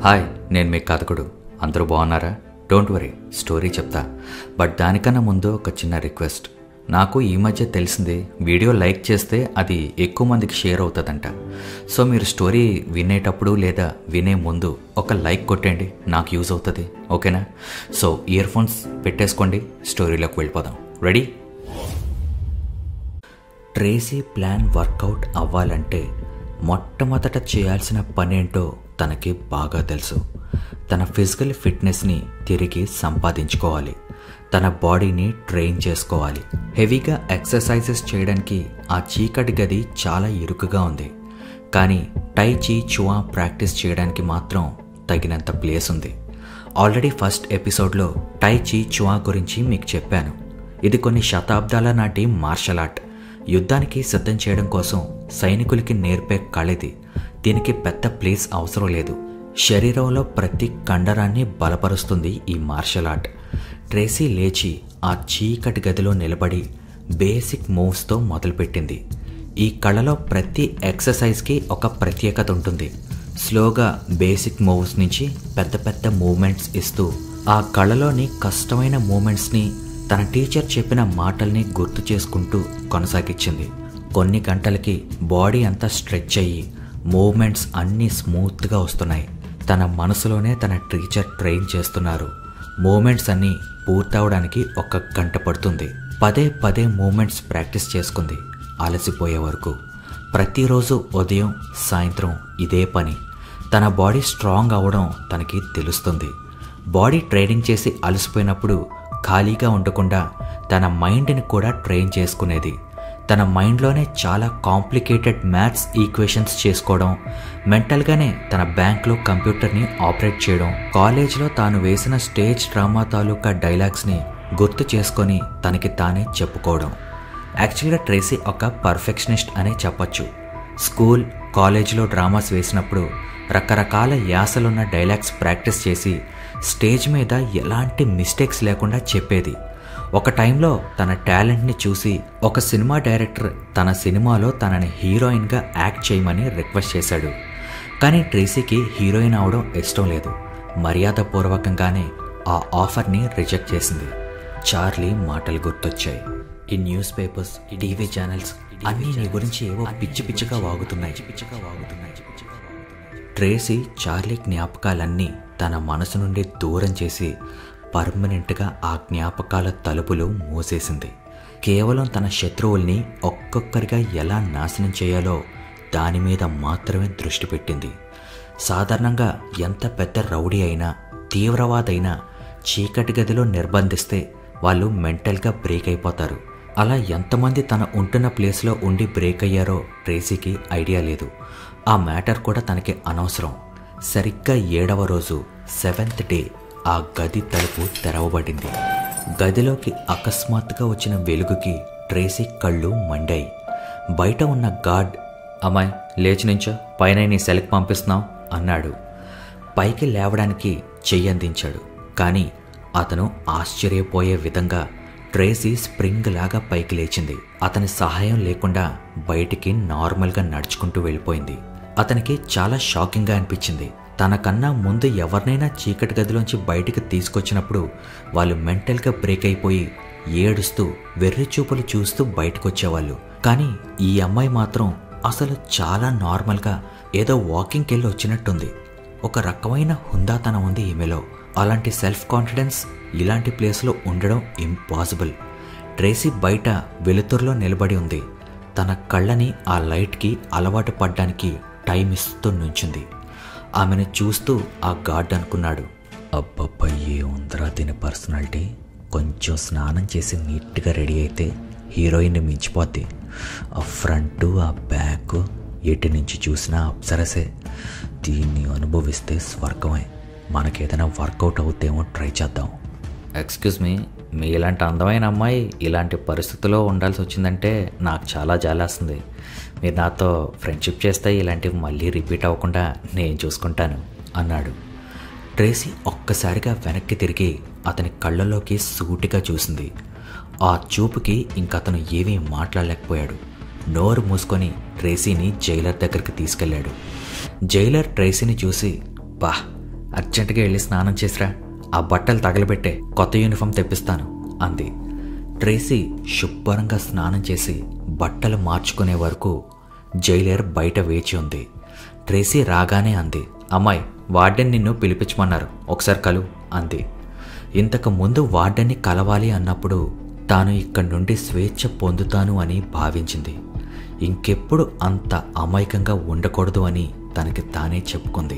hi నేను మీ కథకుడు అందరూ బాగున్నారా డోంట్ వరీ స్టోరీ చెప్తా బట్ దానికన్నా ముందు ఒక చిన్న రిక్వెస్ట్ నాకు ఈ మధ్య తెలిసింది వీడియో లైక్ చేస్తే అది ఎక్కువ మందికి షేర్ అవుతుందంట సో మీరు స్టోరీ వినేటప్పుడు లేదా వినే ముందు ఒక లైక్ కొట్టండి నాకు యూజ్ అవుతుంది ఓకేనా సో ఇయర్ ఫోన్స్ పెట్టేసుకోండి స్టోరీలోకి వెళ్ళిపోదాం రెడీ ట్రేసీ ప్లాన్ వర్కౌట్ అవ్వాలంటే మొట్టమొదట చేయాల్సిన పనేంటో తనకి బాగా తెలుసు తన ఫిజికల్ ఫిట్నెస్ని తిరిగి సంపాదించుకోవాలి తన బాడీని ట్రైన్ చేసుకోవాలి హెవీగా ఎక్సర్సైజెస్ చేయడానికి ఆ చీకటి గది చాలా ఇరుకుగా ఉంది కానీ టై చీ చువా ప్రాక్టీస్ చేయడానికి మాత్రం తగినంత ప్లేస్ ఉంది ఆల్రెడీ ఫస్ట్ ఎపిసోడ్లో టై చీ చువా గురించి మీకు చెప్పాను ఇది కొన్ని శతాబ్దాల నాటి మార్షల్ ఆర్ట్ యుద్ధానికి సిద్ధం చేయడం కోసం సైనికులకి నేర్పే కళిది దీనికి పెద్ద ప్లేస్ అవసరం లేదు శరీరంలో ప్రతి కండరాన్ని బలపరుస్తుంది ఈ మార్షల్ ఆర్ట్ ట్రేసీ లేచి ఆ చీకటి గదిలో నిలబడి బేసిక్ మూవ్స్తో మొదలుపెట్టింది ఈ కళలో ప్రతి ఎక్సర్సైజ్కి ఒక ప్రత్యేకత ఉంటుంది స్లోగా బేసిక్ మూవ్స్ నుంచి పెద్ద పెద్ద మూమెంట్స్ ఇస్తూ ఆ కళలోని కష్టమైన మూమెంట్స్ని తన టీచర్ చెప్పిన మాటల్ని గుర్తు చేసుకుంటూ కొనసాగించింది కొన్ని గంటలకి బాడీ అంతా స్ట్రెచ్ అయ్యి మూమెంట్స్ అన్నీ స్మూత్గా వస్తున్నాయి తన మనసులోనే తన టీచర్ ట్రైన్ చేస్తున్నారు మూమెంట్స్ అన్నీ పూర్తవడానికి ఒక గంట పడుతుంది పదే పదే మూమెంట్స్ ప్రాక్టీస్ చేసుకుంది అలసిపోయే వరకు ప్రతిరోజు ఉదయం సాయంత్రం ఇదే పని తన బాడీ స్ట్రాంగ్ అవ్వడం తనకి తెలుస్తుంది బాడీ ట్రైనింగ్ చేసి అలసిపోయినప్పుడు ఖాళీగా ఉండకుండా తన మైండ్ని కూడా ట్రైన్ చేసుకునేది తన మైండ్లోనే చాలా కాంప్లికేటెడ్ మ్యాథ్స్ ఈక్వేషన్స్ చేసుకోవడం మెంటల్గానే తన బ్యాంక్లో కంప్యూటర్ని ఆపరేట్ చేయడం కాలేజ్లో తాను వేసిన స్టేజ్ డ్రామా తాలూకా డైలాగ్స్ని గుర్తు చేసుకొని తనకి తానే చెప్పుకోవడం యాక్చువల్గా ట్రేసీ ఒక పర్ఫెక్షనిస్ట్ అనే చెప్పొచ్చు స్కూల్ కాలేజీలో డ్రామాస్ వేసినప్పుడు రకరకాల యాసలున్న డైలాగ్స్ ప్రాక్టీస్ చేసి స్టేజ్ మీద ఎలాంటి మిస్టేక్స్ లేకుండా చెప్పేది ఒక టైంలో తన టాలెంట్ని చూసి ఒక సినిమా డైరెక్టర్ తన సినిమాలో తనని హీరోయిన్గా యాక్ట్ చేయమని రిక్వెస్ట్ చేశాడు కానీ ట్రేసీకి హీరోయిన్ అవడం ఇష్టం లేదు మర్యాదపూర్వకంగానే ఆ ఆఫర్ని రిజెక్ట్ చేసింది చార్లీ మాటలు గుర్తొచ్చాయి ఈ న్యూస్ పేపర్స్ ఈ టీవీ ఛానల్స్ అన్నీ నీ గురించి ఏవో పిచ్చి పిచ్చిగా వాగుతున్నాయి పిచ్చిగా వాగుతున్నాయి ట్రేసీ చార్లీ జ్ఞాపకాలన్నీ తన మనసు నుండి దూరం చేసి పర్మనెంట్గా ఆ జ్ఞాపకాల తలుపులు మూసేసింది కేవలం తన శత్రువుల్ని ఒక్కొక్కరిగా ఎలా నాశనం చేయాలో దాని మీద మాత్రమే దృష్టి పెట్టింది సాధారణంగా ఎంత పెద్ద రౌడీ అయినా తీవ్రవాదైనా చీకటి గదిలో నిర్బంధిస్తే వాళ్ళు మెంటల్గా బ్రేక్ అయిపోతారు అలా ఎంతమంది తన ఉంటున్న ప్లేస్లో ఉండి బ్రేక్ అయ్యారో ట్రేసీకి ఐడియా లేదు ఆ మ్యాటర్ కూడా తనకి అనవసరం సరిగ్గా ఏడవ రోజు సెవెంత్ డే ఆ గది తలుపు తెరవబడింది గదిలోకి అకస్మాత్తుగా వచ్చిన వెలుగుకి ట్రేసీ కళ్ళు మండాయి బయట ఉన్న గార్డ్ అమ్మాయి లేచి నుంచో పైన నీ సెల్కి పంపిస్తున్నావు అన్నాడు పైకి లేవడానికి చెయ్యందించాడు కానీ అతను ఆశ్చర్యపోయే విధంగా ట్రేసీ స్ప్రింగ్ లాగా పైకి లేచింది అతని సహాయం లేకుండా బయటికి నార్మల్గా నడుచుకుంటూ వెళ్ళిపోయింది అతనికి చాలా షాకింగ్గా అనిపించింది తనకన్నా ముందు ఎవరినైనా చీకటి గదిలోంచి బయటికి తీసుకొచ్చినప్పుడు వాళ్ళు మెంటల్గా బ్రేక్ అయిపోయి ఏడుస్తూ వెర్రి చూపులు చూస్తూ బయటకు వచ్చేవాళ్ళు కానీ ఈ అమ్మాయి మాత్రం అసలు చాలా నార్మల్గా ఏదో వాకింగ్కి వెళ్ళి వచ్చినట్టుంది ఒక రకమైన హుందాతనం ఉంది ఈమెలో అలాంటి సెల్ఫ్ కాన్ఫిడెన్స్ ఇలాంటి ప్లేస్లో ఉండడం ఇంపాసిబుల్ ట్రేసీ బయట వెలుతురులో నిలబడి ఉంది తన కళ్ళని ఆ లైట్కి అలవాటు పడ్డానికి టైం ఇస్తూ నుంచింది ఆమెను చూస్తూ ఆ గార్డ్ అనుకున్నాడు అబ్బబ్బా ఏ ఉందరా దీని పర్సనాలిటీ కొంచెం స్నానం చేసి నీట్గా రెడీ అయితే హీరోయిన్ని మించిపోద్ది ఆ ఫ్రంట్ ఆ బ్యాక్ ఎటు నుంచి చూసినా అప్సరసే దీన్ని అనుభవిస్తే స్వర్గమే మనకేదైనా వర్కౌట్ అవుతేమో ట్రై చేద్దాం ఎక్స్క్యూజ్ మీ మీ ఇలాంటి అందమైన అమ్మాయి ఇలాంటి పరిస్థితిలో ఉండాల్సి వచ్చిందంటే నాకు చాలా జాలేస్తుంది మీరు నాతో ఫ్రెండ్షిప్ చేస్తే ఇలాంటివి మళ్ళీ రిపీట్ అవ్వకుండా నేను చూసుకుంటాను అన్నాడు ట్రేసీ ఒక్కసారిగా వెనక్కి తిరిగి అతని కళ్ళలోకి సూటిగా చూసింది ఆ చూపుకి ఇంకతను ఏమీ మాట్లాడలేకపోయాడు నోరు మూసుకొని ట్రేసీని జైలర్ దగ్గరికి తీసుకెళ్ళాడు జైలర్ ట్రేసీని చూసి బా అర్జెంటుగా వెళ్ళి స్నానం చేసిరా ఆ బట్టలు తగలబెట్టే కొత్త యూనిఫామ్ తెప్పిస్తాను అంది ట్రేసీ శుభ్రంగా స్నానం చేసి బట్టలు మార్చుకునే వరకు జైలర్ బయట వేచి ఉంది ట్రేసీ రాగానే అంది అమ్మాయి వార్డెన్ నిన్ను పిలిపించమన్నారు ఒకసారి కలు అంది ఇంతకు ముందు వార్డెన్ని కలవాలి అన్నప్పుడు తాను ఇక్కడి నుండి స్వేచ్ఛ పొందుతాను అని భావించింది ఇంకెప్పుడు అంత అమాయకంగా ఉండకూడదు అని తనకి తానే చెప్పుకుంది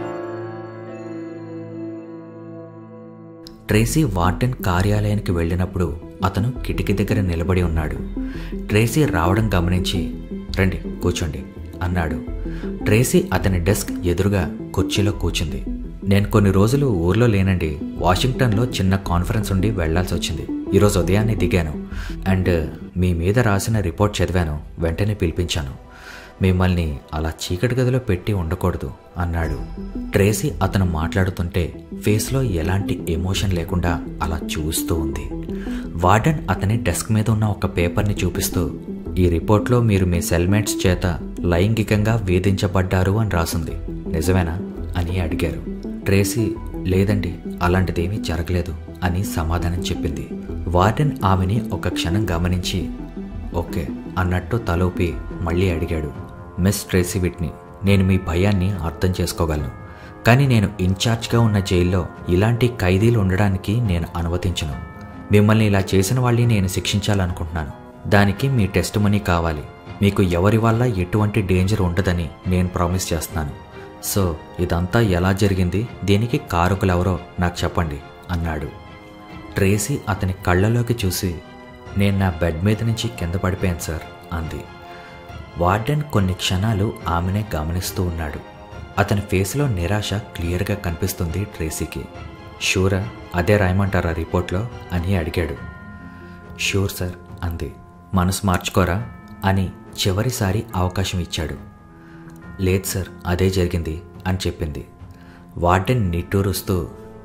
ట్రేసీ వార్డెన్ కార్యాలయానికి వెళ్ళినప్పుడు అతను కిటికీ దగ్గర నిలబడి ఉన్నాడు ట్రేసీ రావడం గమనించి రండి కూర్చోండి అన్నాడు ట్రేసీ అతని డెస్క్ ఎదురుగా కుర్చీలో కూర్చుంది నేను కొన్ని రోజులు ఊర్లో లేనండి వాషింగ్టన్లో చిన్న కాన్ఫరెన్స్ ఉండి వెళ్లాల్సి వచ్చింది ఈరోజు ఉదయాన్నే దిగాను అండ్ మీ మీద రాసిన రిపోర్ట్ చదివాను వెంటనే పిలిపించాను మిమ్మల్ని అలా చీకటి గదిలో పెట్టి ఉండకూడదు అన్నాడు ట్రేసీ అతను మాట్లాడుతుంటే ఫేస్లో ఎలాంటి ఎమోషన్ లేకుండా అలా చూస్తూ ఉంది వార్డెన్ అతని డెస్క్ మీద ఉన్న ఒక పేపర్ని చూపిస్తూ ఈ రిపోర్ట్లో మీరు మీ సెల్మేట్స్ చేత లైంగికంగా వేధించబడ్డారు అని రాసింది నిజమేనా అని అడిగారు ట్రేసీ లేదండి అలాంటిదేమీ జరగలేదు అని సమాధానం చెప్పింది వార్డెన్ ఆమెని ఒక క్షణం గమనించి ఓకే అన్నట్టు తలోపి మళ్ళీ అడిగాడు మిస్ ట్రేసీ విట్ని నేను మీ భయాన్ని అర్థం చేసుకోగలను కానీ నేను ఇన్ఛార్జ్గా ఉన్న జైల్లో ఇలాంటి ఖైదీలు ఉండడానికి నేను అనుమతించను మిమ్మల్ని ఇలా చేసిన వాళ్ళని నేను శిక్షించాలనుకుంటున్నాను దానికి మీ టెస్ట్ మనీ కావాలి మీకు ఎవరి వల్ల ఎటువంటి డేంజర్ ఉండదని నేను ప్రామిస్ చేస్తున్నాను సో ఇదంతా ఎలా జరిగింది దీనికి కారకులెవరో నాకు చెప్పండి అన్నాడు ట్రేసీ అతని కళ్ళలోకి చూసి నేను నా బెడ్ మీద నుంచి కింద పడిపోయాను సార్ అంది వార్డెన్ కొన్ని క్షణాలు ఆమెనే గమనిస్తూ ఉన్నాడు అతని ఫేస్లో నిరాశ క్లియర్గా కనిపిస్తుంది ట్రేసీకి షూరా అదే రాయమంటారా రిపోర్ట్లో అని అడిగాడు షూర్ సార్ అంది మనసు మార్చుకోరా అని చివరిసారి అవకాశం ఇచ్చాడు లేదు సార్ అదే జరిగింది అని చెప్పింది వార్డెన్ నిట్టూరుస్తూ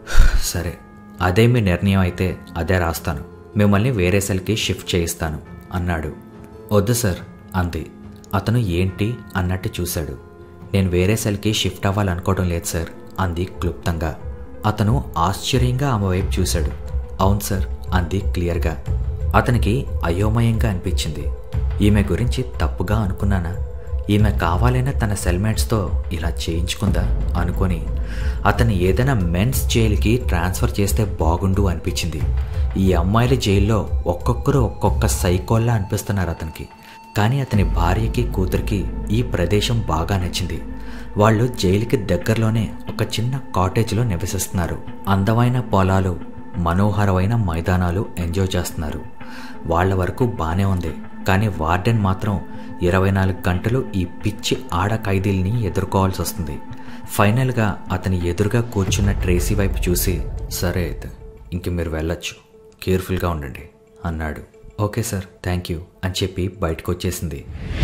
సరే అదే మీ నిర్ణయం అయితే అదే రాస్తాను మిమ్మల్ని వేరే సెల్కి షిఫ్ట్ చేయిస్తాను అన్నాడు వద్దు సార్ అంది అతను ఏంటి అన్నట్టు చూశాడు నేను వేరే సెల్కి షిఫ్ట్ అవ్వాలనుకోవడం లేదు సార్ అంది క్లుప్తంగా అతను ఆశ్చర్యంగా ఆమె వైపు చూశాడు అవును సార్ అంది క్లియర్గా అతనికి అయోమయంగా అనిపించింది ఈమె గురించి తప్పుగా అనుకున్నానా ఈమె కావాలైనా తన సెల్మేట్స్తో ఇలా చేయించుకుందా అనుకొని అతను ఏదైనా మెన్స్ జైలుకి ట్రాన్స్ఫర్ చేస్తే బాగుండు అనిపించింది ఈ అమ్మాయిల జైల్లో ఒక్కొక్కరు ఒక్కొక్క సైకోల్లా అనిపిస్తున్నారు అతనికి కానీ అతని భార్యకి కూతురికి ఈ ప్రదేశం బాగా నచ్చింది వాళ్ళు జైలుకి దగ్గరలోనే ఒక చిన్న కాటేజ్లో నివసిస్తున్నారు అందమైన పొలాలు మనోహరమైన మైదానాలు ఎంజాయ్ చేస్తున్నారు వాళ్ళ వరకు బానే ఉంది కానీ వార్డెన్ మాత్రం ఇరవై నాలుగు గంటలు ఈ పిచ్చి ఆడ ఖైదీల్ని ఎదుర్కోవాల్సి వస్తుంది ఫైనల్గా అతని ఎదురుగా కూర్చున్న ట్రేసీ వైపు చూసి సరే అయితే ఇంక మీరు వెళ్ళొచ్చు కేర్ఫుల్గా ఉండండి అన్నాడు ఓకే సార్ థ్యాంక్ యూ అని చెప్పి బయటకు వచ్చేసింది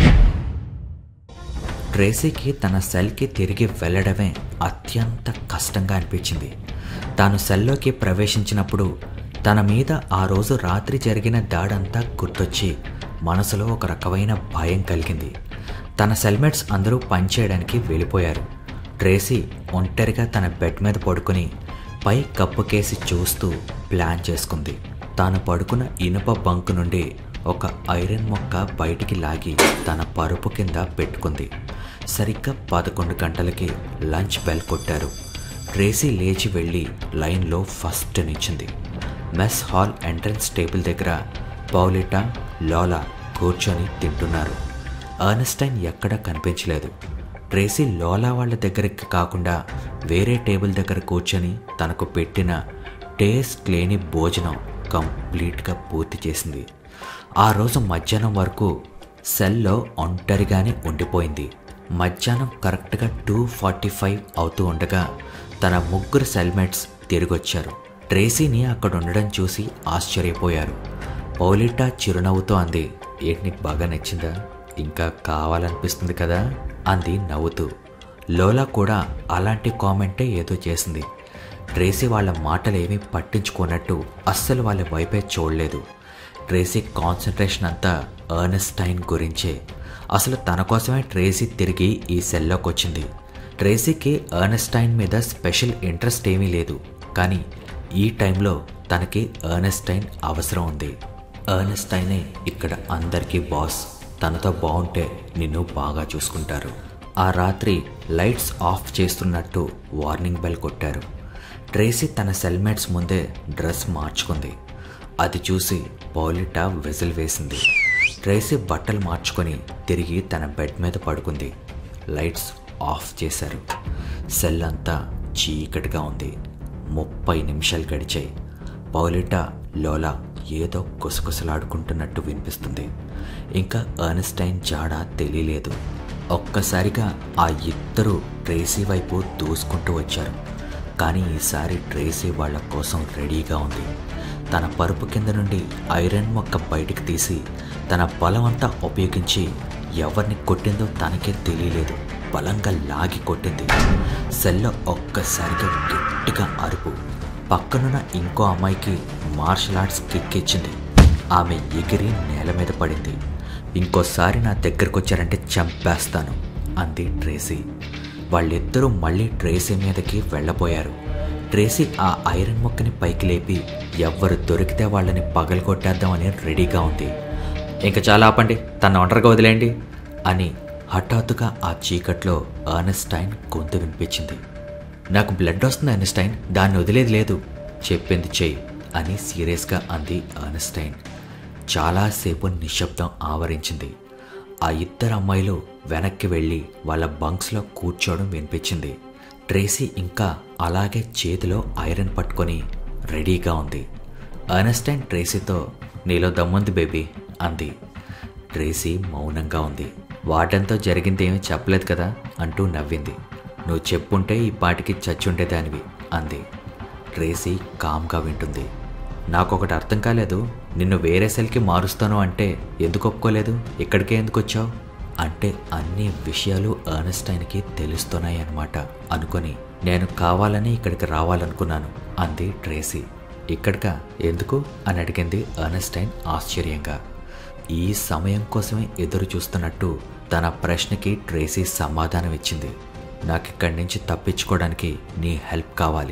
ట్రేసీకి తన సెల్కి తిరిగి వెళ్ళడమే అత్యంత కష్టంగా అనిపించింది తాను సెల్లోకి ప్రవేశించినప్పుడు తన మీద ఆ రోజు రాత్రి జరిగిన దాడంతా గుర్తొచ్చి మనసులో ఒక రకమైన భయం కలిగింది తన సెల్మేట్స్ అందరూ పనిచేయడానికి వెళ్ళిపోయారు ట్రేసీ ఒంటరిగా తన బెడ్ మీద పడుకుని పై కప్పుకేసి చూస్తూ ప్లాన్ చేసుకుంది తాను పడుకున్న ఇనుప బంకు నుండి ఒక ఐరన్ మొక్క బయటికి లాగి తన పరుపు కింద పెట్టుకుంది సరిగ్గా పదకొండు గంటలకి లంచ్ బెల్ కొట్టారు ట్రేసీ లేచి వెళ్ళి లైన్లో ఫస్ట్ నిచ్చింది మెస్ హాల్ ఎంట్రన్స్ టేబుల్ దగ్గర పౌలిటా లోలా కూర్చొని తింటున్నారు అర్నస్టైన్ ఎక్కడా కనిపించలేదు ట్రేసీ లోలా వాళ్ళ దగ్గరికి కాకుండా వేరే టేబుల్ దగ్గర కూర్చొని తనకు పెట్టిన టేస్ట్ లేని భోజనం కంప్లీట్గా పూర్తి చేసింది ఆ రోజు మధ్యాహ్నం వరకు సెల్లో ఒంటరిగానే ఉండిపోయింది మధ్యాహ్నం కరెక్ట్గా టూ ఫార్టీ ఫైవ్ అవుతూ ఉండగా తన ముగ్గురు సెల్మేట్స్ తిరిగొచ్చారు ట్రేసీని అక్కడ ఉండడం చూసి ఆశ్చర్యపోయారు పౌలిటా చిరునవ్వుతో అంది ఏంటి నీకు బాగా నచ్చిందా ఇంకా కావాలనిపిస్తుంది కదా అంది నవ్వుతూ లోలా కూడా అలాంటి కామెంటే ఏదో చేసింది ట్రేసీ వాళ్ళ మాటలేమీ పట్టించుకోనట్టు అస్సలు వాళ్ళ వైపే చూడలేదు ట్రేసీ కాన్సన్ట్రేషన్ అంతా అర్నస్టైన్ గురించే అసలు తన కోసమే ట్రేసీ తిరిగి ఈ సెల్లోకి వచ్చింది ట్రేసీకి ఎర్నెస్టైన్ మీద స్పెషల్ ఇంట్రెస్ట్ ఏమీ లేదు కానీ ఈ టైంలో తనకి ఎర్నెస్టైన్ అవసరం ఉంది ఎర్నెస్టైనే ఇక్కడ అందరికీ బాస్ తనతో బాగుంటే నిన్ను బాగా చూసుకుంటారు ఆ రాత్రి లైట్స్ ఆఫ్ చేస్తున్నట్టు వార్నింగ్ బెల్ కొట్టారు ట్రేసీ తన సెల్మేట్స్ ముందే డ్రెస్ మార్చుకుంది అది చూసి పౌలిటా విజిల్ వేసింది ట్రేసీ బట్టలు మార్చుకొని తిరిగి తన బెడ్ మీద పడుకుంది లైట్స్ ఆఫ్ చేశారు సెల్ అంతా చీకటిగా ఉంది ముప్పై నిమిషాలు గడిచాయి పౌలిటా లోలా ఏదో గుసగుసలాడుకుంటున్నట్టు వినిపిస్తుంది ఇంకా ఎర్నస్టైన్ జాడ తెలియలేదు ఒక్కసారిగా ఆ ఇద్దరు ట్రేసీ వైపు దూసుకుంటూ వచ్చారు కానీ ఈసారి ట్రేసీ వాళ్ళ కోసం రెడీగా ఉంది తన పరుపు కింద నుండి ఐరన్ మొక్క బయటికి తీసి తన బలం అంతా ఉపయోగించి ఎవరిని కొట్టిందో తనకే తెలియలేదు బలంగా లాగి కొట్టింది సెల్లో ఒక్కసారిగా గట్టిగా అరుపు పక్కనున్న ఇంకో అమ్మాయికి మార్షల్ ఆర్ట్స్ కిక్ ఇచ్చింది ఆమె ఎగిరి నేల మీద పడింది ఇంకోసారి నా దగ్గరకు వచ్చారంటే చంపేస్తాను అంది ట్రేసీ వాళ్ళిద్దరూ మళ్ళీ ట్రేసీ మీదకి వెళ్ళబోయారు ట్రేసీ ఆ ఐరన్ మొక్కని పైకి లేపి ఎవ్వరు దొరికితే వాళ్ళని పగలగొట్టేద్దామని రెడీగా ఉంది ఇంకా చాలా ఆపండి తన ఒంటరిగా వదిలేయండి అని హఠాత్తుగా ఆ చీకట్లో అర్నస్టైన్ గొంతు వినిపించింది నాకు బ్లడ్ వస్తుంది అర్నస్టైన్ దాన్ని వదిలేదు లేదు చెప్పింది చెయ్యి అని సీరియస్గా అంది అర్నస్టైన్ చాలాసేపు నిశ్శబ్దం ఆవరించింది ఆ ఇద్దరు అమ్మాయిలు వెనక్కి వెళ్ళి వాళ్ళ బంక్స్లో కూర్చోవడం వినిపించింది ట్రేసీ ఇంకా అలాగే చేతిలో ఐరన్ పట్టుకొని రెడీగా ఉంది అర్నస్టైన్ ట్రేసీతో నీలో దమ్ముంది బేబీ అంది ట్రేసీ మౌనంగా ఉంది వాటంతో జరిగింది ఏమీ చెప్పలేదు కదా అంటూ నవ్వింది నువ్వు చెప్పుంటే ఈ పాటికి చచ్చుండేదానివి అంది ట్రేసీ కామ్గా వింటుంది నాకొకటి అర్థం కాలేదు నిన్ను వేరే సెల్కి మారుస్తాను అంటే ఎందుకు ఒప్పుకోలేదు ఇక్కడికే ఎందుకు వచ్చావు అంటే అన్ని విషయాలు అర్నస్టైన్కి తెలుస్తున్నాయి అన్నమాట అనుకొని నేను కావాలని ఇక్కడికి రావాలనుకున్నాను అంది ట్రేసీ ఇక్కడికా ఎందుకు అని అడిగింది అర్నస్టైన్ ఆశ్చర్యంగా ఈ సమయం కోసమే ఎదురు చూస్తున్నట్టు తన ప్రశ్నకి ట్రేసీ సమాధానం ఇచ్చింది నాకు ఇక్కడి నుంచి తప్పించుకోవడానికి నీ హెల్ప్ కావాలి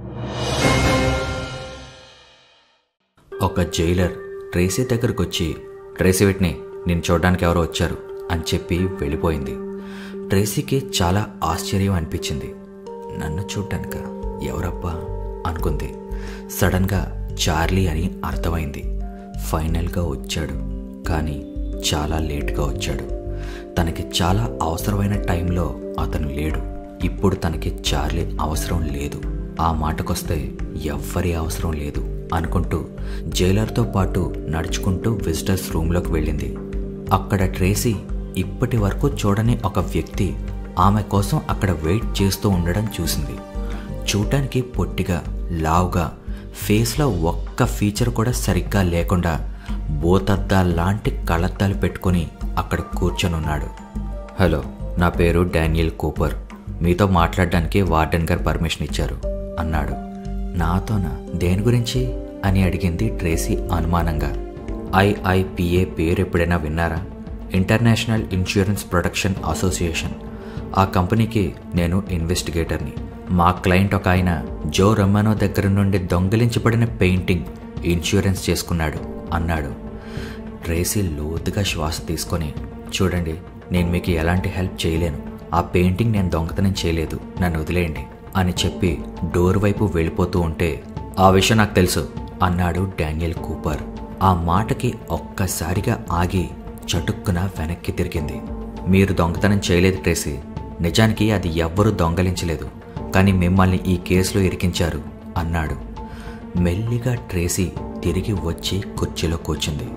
ఒక జైలర్ ట్రేసీ దగ్గరకు వచ్చి ట్రేసీ వీటిని నేను చూడడానికి ఎవరో వచ్చారు అని చెప్పి వెళ్ళిపోయింది ట్రేసీకి చాలా ఆశ్చర్యం అనిపించింది నన్ను చూడ్డానిక ఎవరబ్బా అనుకుంది సడన్గా చార్లీ అని అర్థమైంది ఫైనల్గా వచ్చాడు కానీ చాలా లేట్గా వచ్చాడు తనకి చాలా అవసరమైన టైంలో అతను లేడు ఇప్పుడు తనకి చార్లీ అవసరం లేదు ఆ మాటకొస్తే ఎవ్వరి అవసరం లేదు అనుకుంటూ జైలర్తో పాటు నడుచుకుంటూ విజిటర్స్ రూమ్లోకి వెళ్ళింది అక్కడ ట్రేసీ ఇప్పటి వరకు చూడని ఒక వ్యక్తి ఆమె కోసం అక్కడ వెయిట్ చేస్తూ ఉండడం చూసింది చూడటానికి పొట్టిగా లావుగా ఫేస్లో ఒక్క ఫీచర్ కూడా సరిగ్గా లేకుండా బోతద్దాల లాంటి కళ్ళద్దాలు పెట్టుకొని అక్కడ కూర్చొనున్నాడు హలో నా పేరు డానియల్ కూపర్ మీతో మాట్లాడడానికి వార్డెన్ గారు పర్మిషన్ ఇచ్చారు అన్నాడు నాతోనా దేని గురించి అని అడిగింది ట్రేసీ అనుమానంగా ఐఐపిఏ పేరు ఎప్పుడైనా విన్నారా ఇంటర్నేషనల్ ఇన్సూరెన్స్ ప్రొటెక్షన్ అసోసియేషన్ ఆ కంపెనీకి నేను ఇన్వెస్టిగేటర్ని మా క్లయింట్ ఒక ఆయన జో రమ్మనో దగ్గర నుండి దొంగిలించబడిన పెయింటింగ్ ఇన్సూరెన్స్ చేసుకున్నాడు అన్నాడు ట్రేసీ లోతుగా శ్వాస తీసుకొని చూడండి నేను మీకు ఎలాంటి హెల్ప్ చేయలేను ఆ పెయింటింగ్ నేను దొంగతనం చేయలేదు నన్ను వదిలేయండి అని చెప్పి డోర్ వైపు వెళ్ళిపోతూ ఉంటే ఆ విషయం నాకు తెలుసు అన్నాడు డానియల్ కూపర్ ఆ మాటకి ఒక్కసారిగా ఆగి చటుక్కున వెనక్కి తిరిగింది మీరు దొంగతనం చేయలేదు ట్రేసీ నిజానికి అది ఎవ్వరూ దొంగలించలేదు కానీ మిమ్మల్ని ఈ కేసులో ఇరికించారు అన్నాడు మెల్లిగా ట్రేసీ తిరిగి వచ్చి కుర్చీలో కూర్చుంది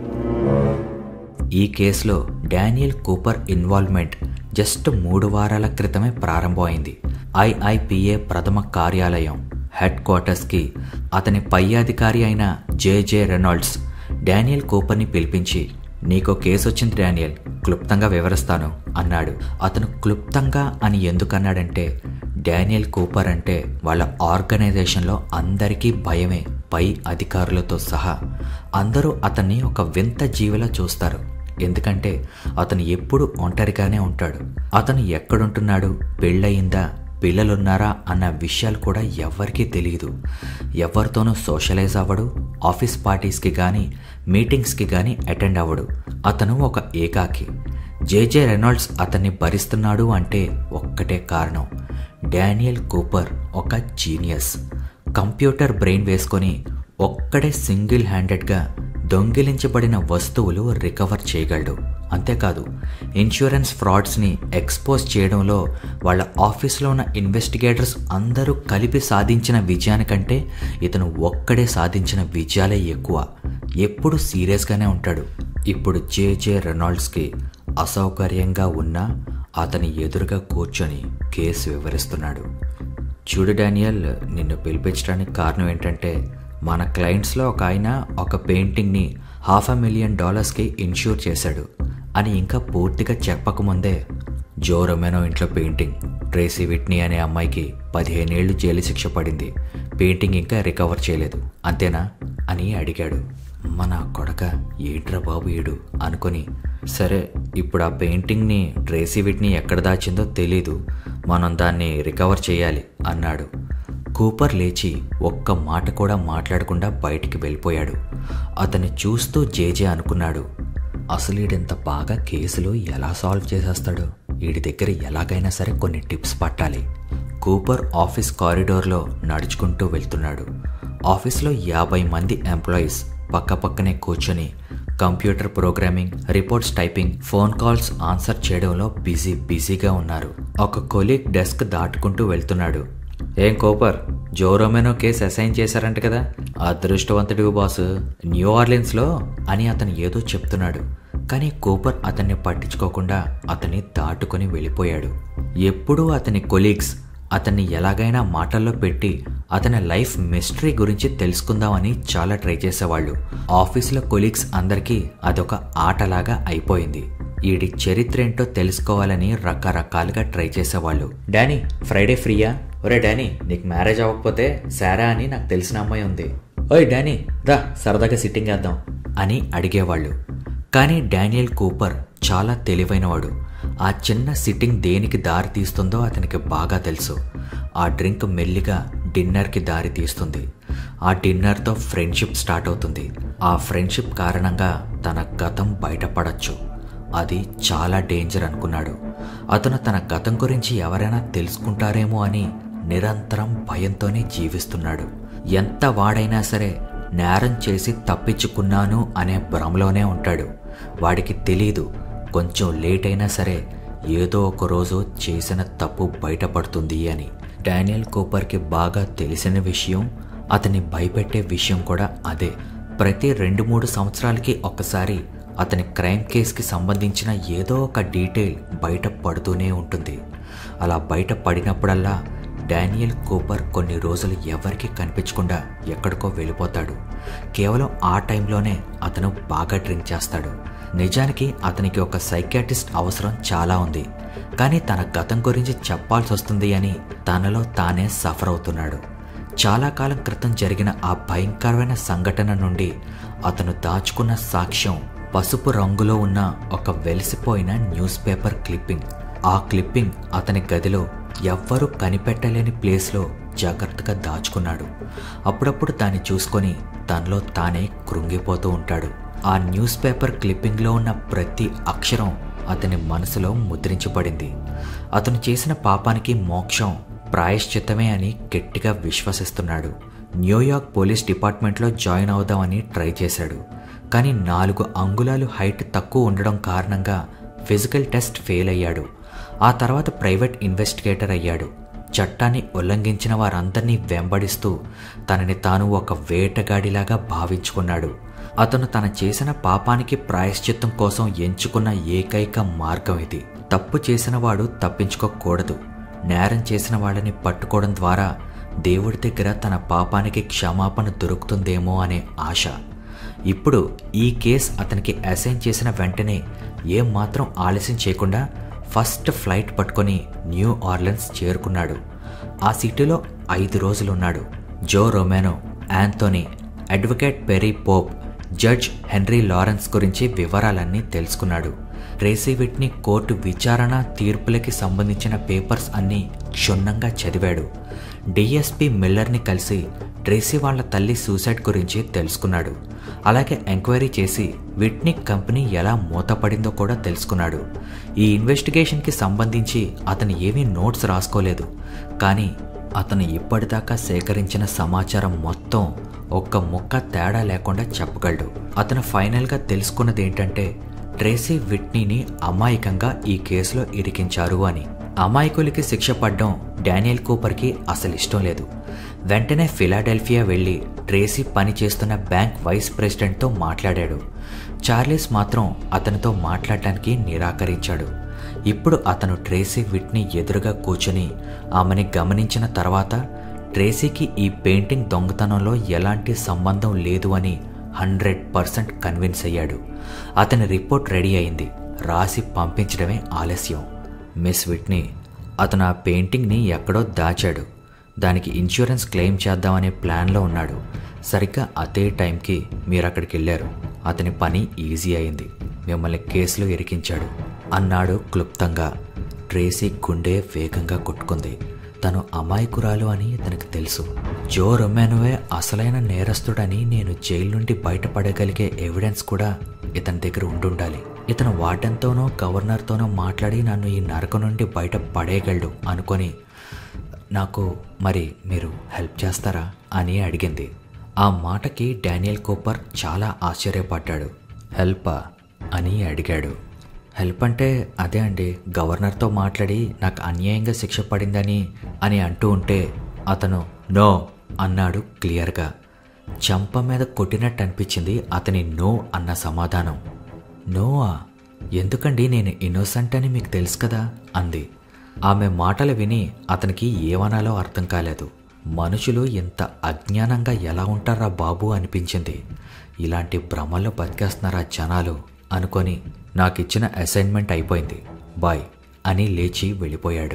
ఈ కేసులో డానియల్ కూపర్ ఇన్వాల్వ్మెంట్ జస్ట్ మూడు వారాల క్రితమే ప్రారంభమైంది ఐఐపిఏ ప్రథమ కార్యాలయం హెడ్ క్వార్టర్స్కి అతని పై అధికారి అయిన జేజే రెనాల్డ్స్ డానియల్ కూపర్ని పిలిపించి నీకో కేసు వచ్చింది డానియల్ క్లుప్తంగా వివరిస్తాను అన్నాడు అతను క్లుప్తంగా అని ఎందుకన్నాడంటే డానియల్ కూపర్ అంటే వాళ్ళ ఆర్గనైజేషన్లో అందరికీ భయమే పై అధికారులతో సహా అందరూ అతన్ని ఒక వింత జీవిలా చూస్తారు ఎందుకంటే అతను ఎప్పుడు ఒంటరిగానే ఉంటాడు అతను ఎక్కడుంటున్నాడు పెళ్ళయిందా పిల్లలున్నారా అన్న విషయాలు కూడా ఎవ్వరికీ తెలియదు ఎవరితోనూ సోషలైజ్ అవ్వడు ఆఫీస్ పార్టీస్కి కానీ మీటింగ్స్కి కానీ అటెండ్ అవ్వడు అతను ఒక ఏకాకి జేజే రెనాల్డ్స్ అతన్ని భరిస్తున్నాడు అంటే ఒక్కటే కారణం డానియల్ కూపర్ ఒక జీనియస్ కంప్యూటర్ బ్రెయిన్ వేసుకొని ఒక్కడే సింగిల్ హ్యాండెడ్గా దొంగిలించబడిన వస్తువులు రికవర్ చేయగలడు అంతేకాదు ఇన్సూరెన్స్ ఫ్రాడ్స్ని ఎక్స్పోజ్ చేయడంలో వాళ్ళ ఆఫీస్లో ఉన్న ఇన్వెస్టిగేటర్స్ అందరూ కలిపి సాధించిన విజయానికంటే ఇతను ఒక్కడే సాధించిన విజయాలే ఎక్కువ ఎప్పుడు సీరియస్గానే ఉంటాడు ఇప్పుడు జేజే రెనాల్డ్స్కి అసౌకర్యంగా ఉన్నా అతని ఎదురుగా కూర్చొని కేసు వివరిస్తున్నాడు చూడు డానియల్ నిన్ను పిలిపించడానికి కారణం ఏంటంటే మన క్లయింట్స్లో ఒక ఆయన ఒక పెయింటింగ్ని హాఫ్ అ మిలియన్ డాలర్స్కి ఇన్ష్యూర్ చేశాడు అని ఇంకా పూర్తిగా చెప్పకముందే జో రొమెనో ఇంట్లో పెయింటింగ్ ట్రేసీ విట్నీ అనే అమ్మాయికి పదిహేనేళ్లు జైలు శిక్ష పడింది పెయింటింగ్ ఇంకా రికవర్ చేయలేదు అంతేనా అని అడిగాడు మన కొడక ఏంట్రా బాబు ఏడు అనుకొని సరే ఇప్పుడు ఆ పెయింటింగ్ని ట్రేసీ విట్నీ ఎక్కడ దాచిందో తెలీదు మనం దాన్ని రికవర్ చేయాలి అన్నాడు కూపర్ లేచి ఒక్క మాట కూడా మాట్లాడకుండా బయటికి వెళ్ళిపోయాడు అతన్ని చూస్తూ జేజే అనుకున్నాడు అసలు ఈడింత బాగా కేసులు ఎలా సాల్వ్ చేసేస్తాడు వీడి దగ్గర ఎలాగైనా సరే కొన్ని టిప్స్ పట్టాలి కూపర్ ఆఫీస్ కారిడోర్లో నడుచుకుంటూ వెళ్తున్నాడు ఆఫీస్లో యాభై మంది ఎంప్లాయీస్ పక్కపక్కనే కూర్చొని computer programming reports typing phone calls answer చేయడంలో బిజీ బిజీగా ఉన్నారు ఒక కొలీగ్ డెస్క్ దాటుకుంటూ వెళ్తున్నాడు ఏం కోపర్ జోరోమెనో కేసు అసైన్ చేశారంట కదా అదృష్టవంతుడివి బాసు న్యూ ఆర్లిన్స్లో అని అతను ఏదో చెప్తున్నాడు కానీ కూపర్ అతన్ని పట్టించుకోకుండా అతన్ని దాటుకొని వెళ్ళిపోయాడు ఎప్పుడూ అతని కొలీగ్స్ అతన్ని ఎలాగైనా మాటల్లో పెట్టి అతని లైఫ్ మిస్టరీ గురించి తెలుసుకుందామని చాలా ట్రై చేసేవాళ్ళు ఆఫీసులో కొలీగ్స్ అందరికీ అదొక ఆటలాగా అయిపోయింది ఈడి చరిత్ర ఏంటో తెలుసుకోవాలని రకరకాలుగా ట్రై చేసేవాళ్ళు డానీ ఫ్రైడే ఫ్రీయా ఒరే డానీ నీకు మ్యారేజ్ అవ్వకపోతే సారా అని నాకు తెలిసిన అమ్మాయి ఉంది ఓయ్ డానీ రా సరదాగా సిట్టింగ్ వేద్దాం అని అడిగేవాళ్ళు కానీ డానియల్ కూపర్ చాలా తెలివైనవాడు ఆ చిన్న సిట్టింగ్ దేనికి దారి తీస్తుందో అతనికి బాగా తెలుసు ఆ డ్రింక్ మెల్లిగా డిన్నర్కి దారి తీస్తుంది ఆ డిన్నర్తో ఫ్రెండ్షిప్ స్టార్ట్ అవుతుంది ఆ ఫ్రెండ్షిప్ కారణంగా తన గతం బయటపడచ్చు అది చాలా డేంజర్ అనుకున్నాడు అతను తన గతం గురించి ఎవరైనా తెలుసుకుంటారేమో అని నిరంతరం భయంతోనే జీవిస్తున్నాడు ఎంత వాడైనా సరే నేరం చేసి తప్పించుకున్నాను అనే భ్రమలోనే ఉంటాడు వాడికి తెలీదు కొంచెం లేట్ అయినా సరే ఏదో ఒక రోజు చేసిన తప్పు బయటపడుతుంది అని డానియల్ కూపర్కి బాగా తెలిసిన విషయం అతన్ని భయపెట్టే విషయం కూడా అదే ప్రతి రెండు మూడు సంవత్సరాలకి ఒక్కసారి అతని క్రైమ్ కేసుకి సంబంధించిన ఏదో ఒక డీటెయిల్ బయట పడుతూనే ఉంటుంది అలా బయట పడినప్పుడల్లా డానియల్ కూపర్ కొన్ని రోజులు ఎవరికీ కనిపించకుండా ఎక్కడికో వెళ్ళిపోతాడు కేవలం ఆ టైంలోనే అతను బాగా డ్రింక్ చేస్తాడు నిజానికి అతనికి ఒక సైకాటిస్ట్ అవసరం చాలా ఉంది కానీ తన గతం గురించి చెప్పాల్సి వస్తుంది అని తనలో తానే సఫర్ అవుతున్నాడు చాలా కాలం క్రితం జరిగిన ఆ భయంకరమైన సంఘటన నుండి అతను దాచుకున్న సాక్ష్యం పసుపు రంగులో ఉన్న ఒక వెలిసిపోయిన న్యూస్ పేపర్ క్లిప్పింగ్ ఆ క్లిప్పింగ్ అతని గదిలో ఎవ్వరూ కనిపెట్టలేని ప్లేస్లో జాగ్రత్తగా దాచుకున్నాడు అప్పుడప్పుడు దాన్ని చూసుకొని తనలో తానే కృంగిపోతూ ఉంటాడు ఆ న్యూస్ పేపర్ క్లిప్పింగ్లో ఉన్న ప్రతి అక్షరం అతని మనసులో ముద్రించబడింది అతను చేసిన పాపానికి మోక్షం ప్రాయశ్చిత్తమే అని గట్టిగా విశ్వసిస్తున్నాడు న్యూయార్క్ పోలీస్ డిపార్ట్మెంట్లో జాయిన్ అవుదామని ట్రై చేశాడు కానీ నాలుగు అంగుళాలు హైట్ తక్కువ ఉండడం కారణంగా ఫిజికల్ టెస్ట్ ఫెయిల్ అయ్యాడు ఆ తర్వాత ప్రైవేట్ ఇన్వెస్టిగేటర్ అయ్యాడు చట్టాన్ని ఉల్లంఘించిన వారందరినీ వెంబడిస్తూ తనని తాను ఒక వేటగాడిలాగా భావించుకున్నాడు అతను తన చేసిన పాపానికి ప్రాయశ్చిత్తం కోసం ఎంచుకున్న ఏకైక మార్గం ఇది తప్పు చేసిన వాడు తప్పించుకోకూడదు నేరం చేసిన వాళ్ళని పట్టుకోవడం ద్వారా దేవుడి దగ్గర తన పాపానికి క్షమాపణ దొరుకుతుందేమో అనే ఆశ ఇప్పుడు ఈ కేస్ అతనికి అసైన్ చేసిన వెంటనే ఏం మాత్రం ఆలస్యం చేయకుండా ఫస్ట్ ఫ్లైట్ పట్టుకొని న్యూ ఆర్లెన్స్ చేరుకున్నాడు ఆ సిటీలో ఐదు రోజులున్నాడు Joe Romano Anthony advocate Perry Pope judge Henry Lawrence గురించి వివరాలన్నీ తెలుసుకున్నాడు ట్రేసీ విట్ని కోర్టు విచారణ తీర్పులకి సంబంధించిన పేపర్స్ అన్నీ క్షుణ్ణంగా చదివాడు డిఎస్పి మిల్లర్ని కలిసి ట్రేసీ వాళ్ళ తల్లి సూసైడ్ గురించి తెలుసుకున్నాడు అలాగే ఎంక్వైరీ చేసి విట్ని కంపెనీ ఎలా మూతపడిందో కూడా తెలుసుకున్నాడు ఈ ఇన్వెస్టిగేషన్కి సంబంధించి అతను ఏమీ నోట్స్ రాసుకోలేదు కానీ అతను ఇప్పటిదాకా సేకరించిన సమాచారం మొత్తం ఒక్క ముక్క తేడా లేకుండా చెప్పగలడు అతను ఫైనల్గా తెలుసుకున్నది ఏంటంటే ట్రేసీ విట్నీని అమాయకంగా ఈ కేసులో ఇరికించారు అని అమాయకులకి శిక్ష పడ్డం డానియల్ కూపర్కి అసలు ఇష్టం లేదు వెంటనే ఫిలాడెల్ఫియా వెళ్ళి ట్రేసీ పనిచేస్తున్న బ్యాంక్ వైస్ ప్రెసిడెంట్తో మాట్లాడాడు చార్లెస్ మాత్రం అతనితో మాట్లాడటానికి నిరాకరించాడు ఇప్పుడు అతను ట్రేసీ విట్ని ఎదురుగా కూర్చుని ఆమెని గమనించిన తర్వాత ట్రేసీకి ఈ పెయింటింగ్ దొంగతనంలో ఎలాంటి సంబంధం లేదు అని హండ్రెడ్ పర్సెంట్ కన్విన్స్ అయ్యాడు అతని రిపోర్ట్ రెడీ అయింది రాసి పంపించడమే ఆలస్యం మిస్ విట్ని అతను ఆ పెయింటింగ్ని ఎక్కడో దాచాడు దానికి ఇన్సూరెన్స్ క్లెయిమ్ చేద్దామనే ప్లాన్లో ఉన్నాడు సరిగ్గా అదే టైంకి మీరు అక్కడికి వెళ్ళారు అతని పని ఈజీ అయింది మిమ్మల్ని కేసులో ఇరికించాడు అన్నాడు క్లుప్తంగా ట్రేసీ గుండె వేగంగా కొట్టుకుంది తను అమాయకురాలు అని తనకు తెలుసు జో రొమానోవే అసలైన నేరస్తుడని నేను జైలు నుండి బయటపడగలిగే ఎవిడెన్స్ కూడా ఇతని దగ్గర ఉండుండాలి ఇతను వార్డెన్తోనో గవర్నర్తోనో మాట్లాడి నన్ను ఈ నరకం నుండి బయట పడేయగలడు అనుకొని నాకు మరి మీరు హెల్ప్ చేస్తారా అని అడిగింది ఆ మాటకి డానియల్ కూపర్ చాలా ఆశ్చర్యపడ్డాడు హెల్పా అని అడిగాడు హెల్ప్ అంటే అదే అండి గవర్నర్తో మాట్లాడి నాకు అన్యాయంగా శిక్ష పడిందని అని అంటూ ఉంటే అతను నో అన్నాడు క్లియర్గా చంప మీద కొట్టినట్టు అనిపించింది అతని నో అన్న సమాధానం నోవా ఎందుకండి నేను ఇన్నోసెంట్ అని మీకు తెలుసు కదా అంది ఆమె మాటలు విని అతనికి ఏమనాలో అర్థం కాలేదు మనుషులు ఇంత అజ్ఞానంగా ఎలా ఉంటారా బాబు అనిపించింది ఇలాంటి భ్రమల్లో బతికేస్తున్నారా జనాలు అనుకొని నాకిచ్చిన అసైన్మెంట్ అయిపోయింది బాయ్ అని లేచి వెళ్ళిపోయాడు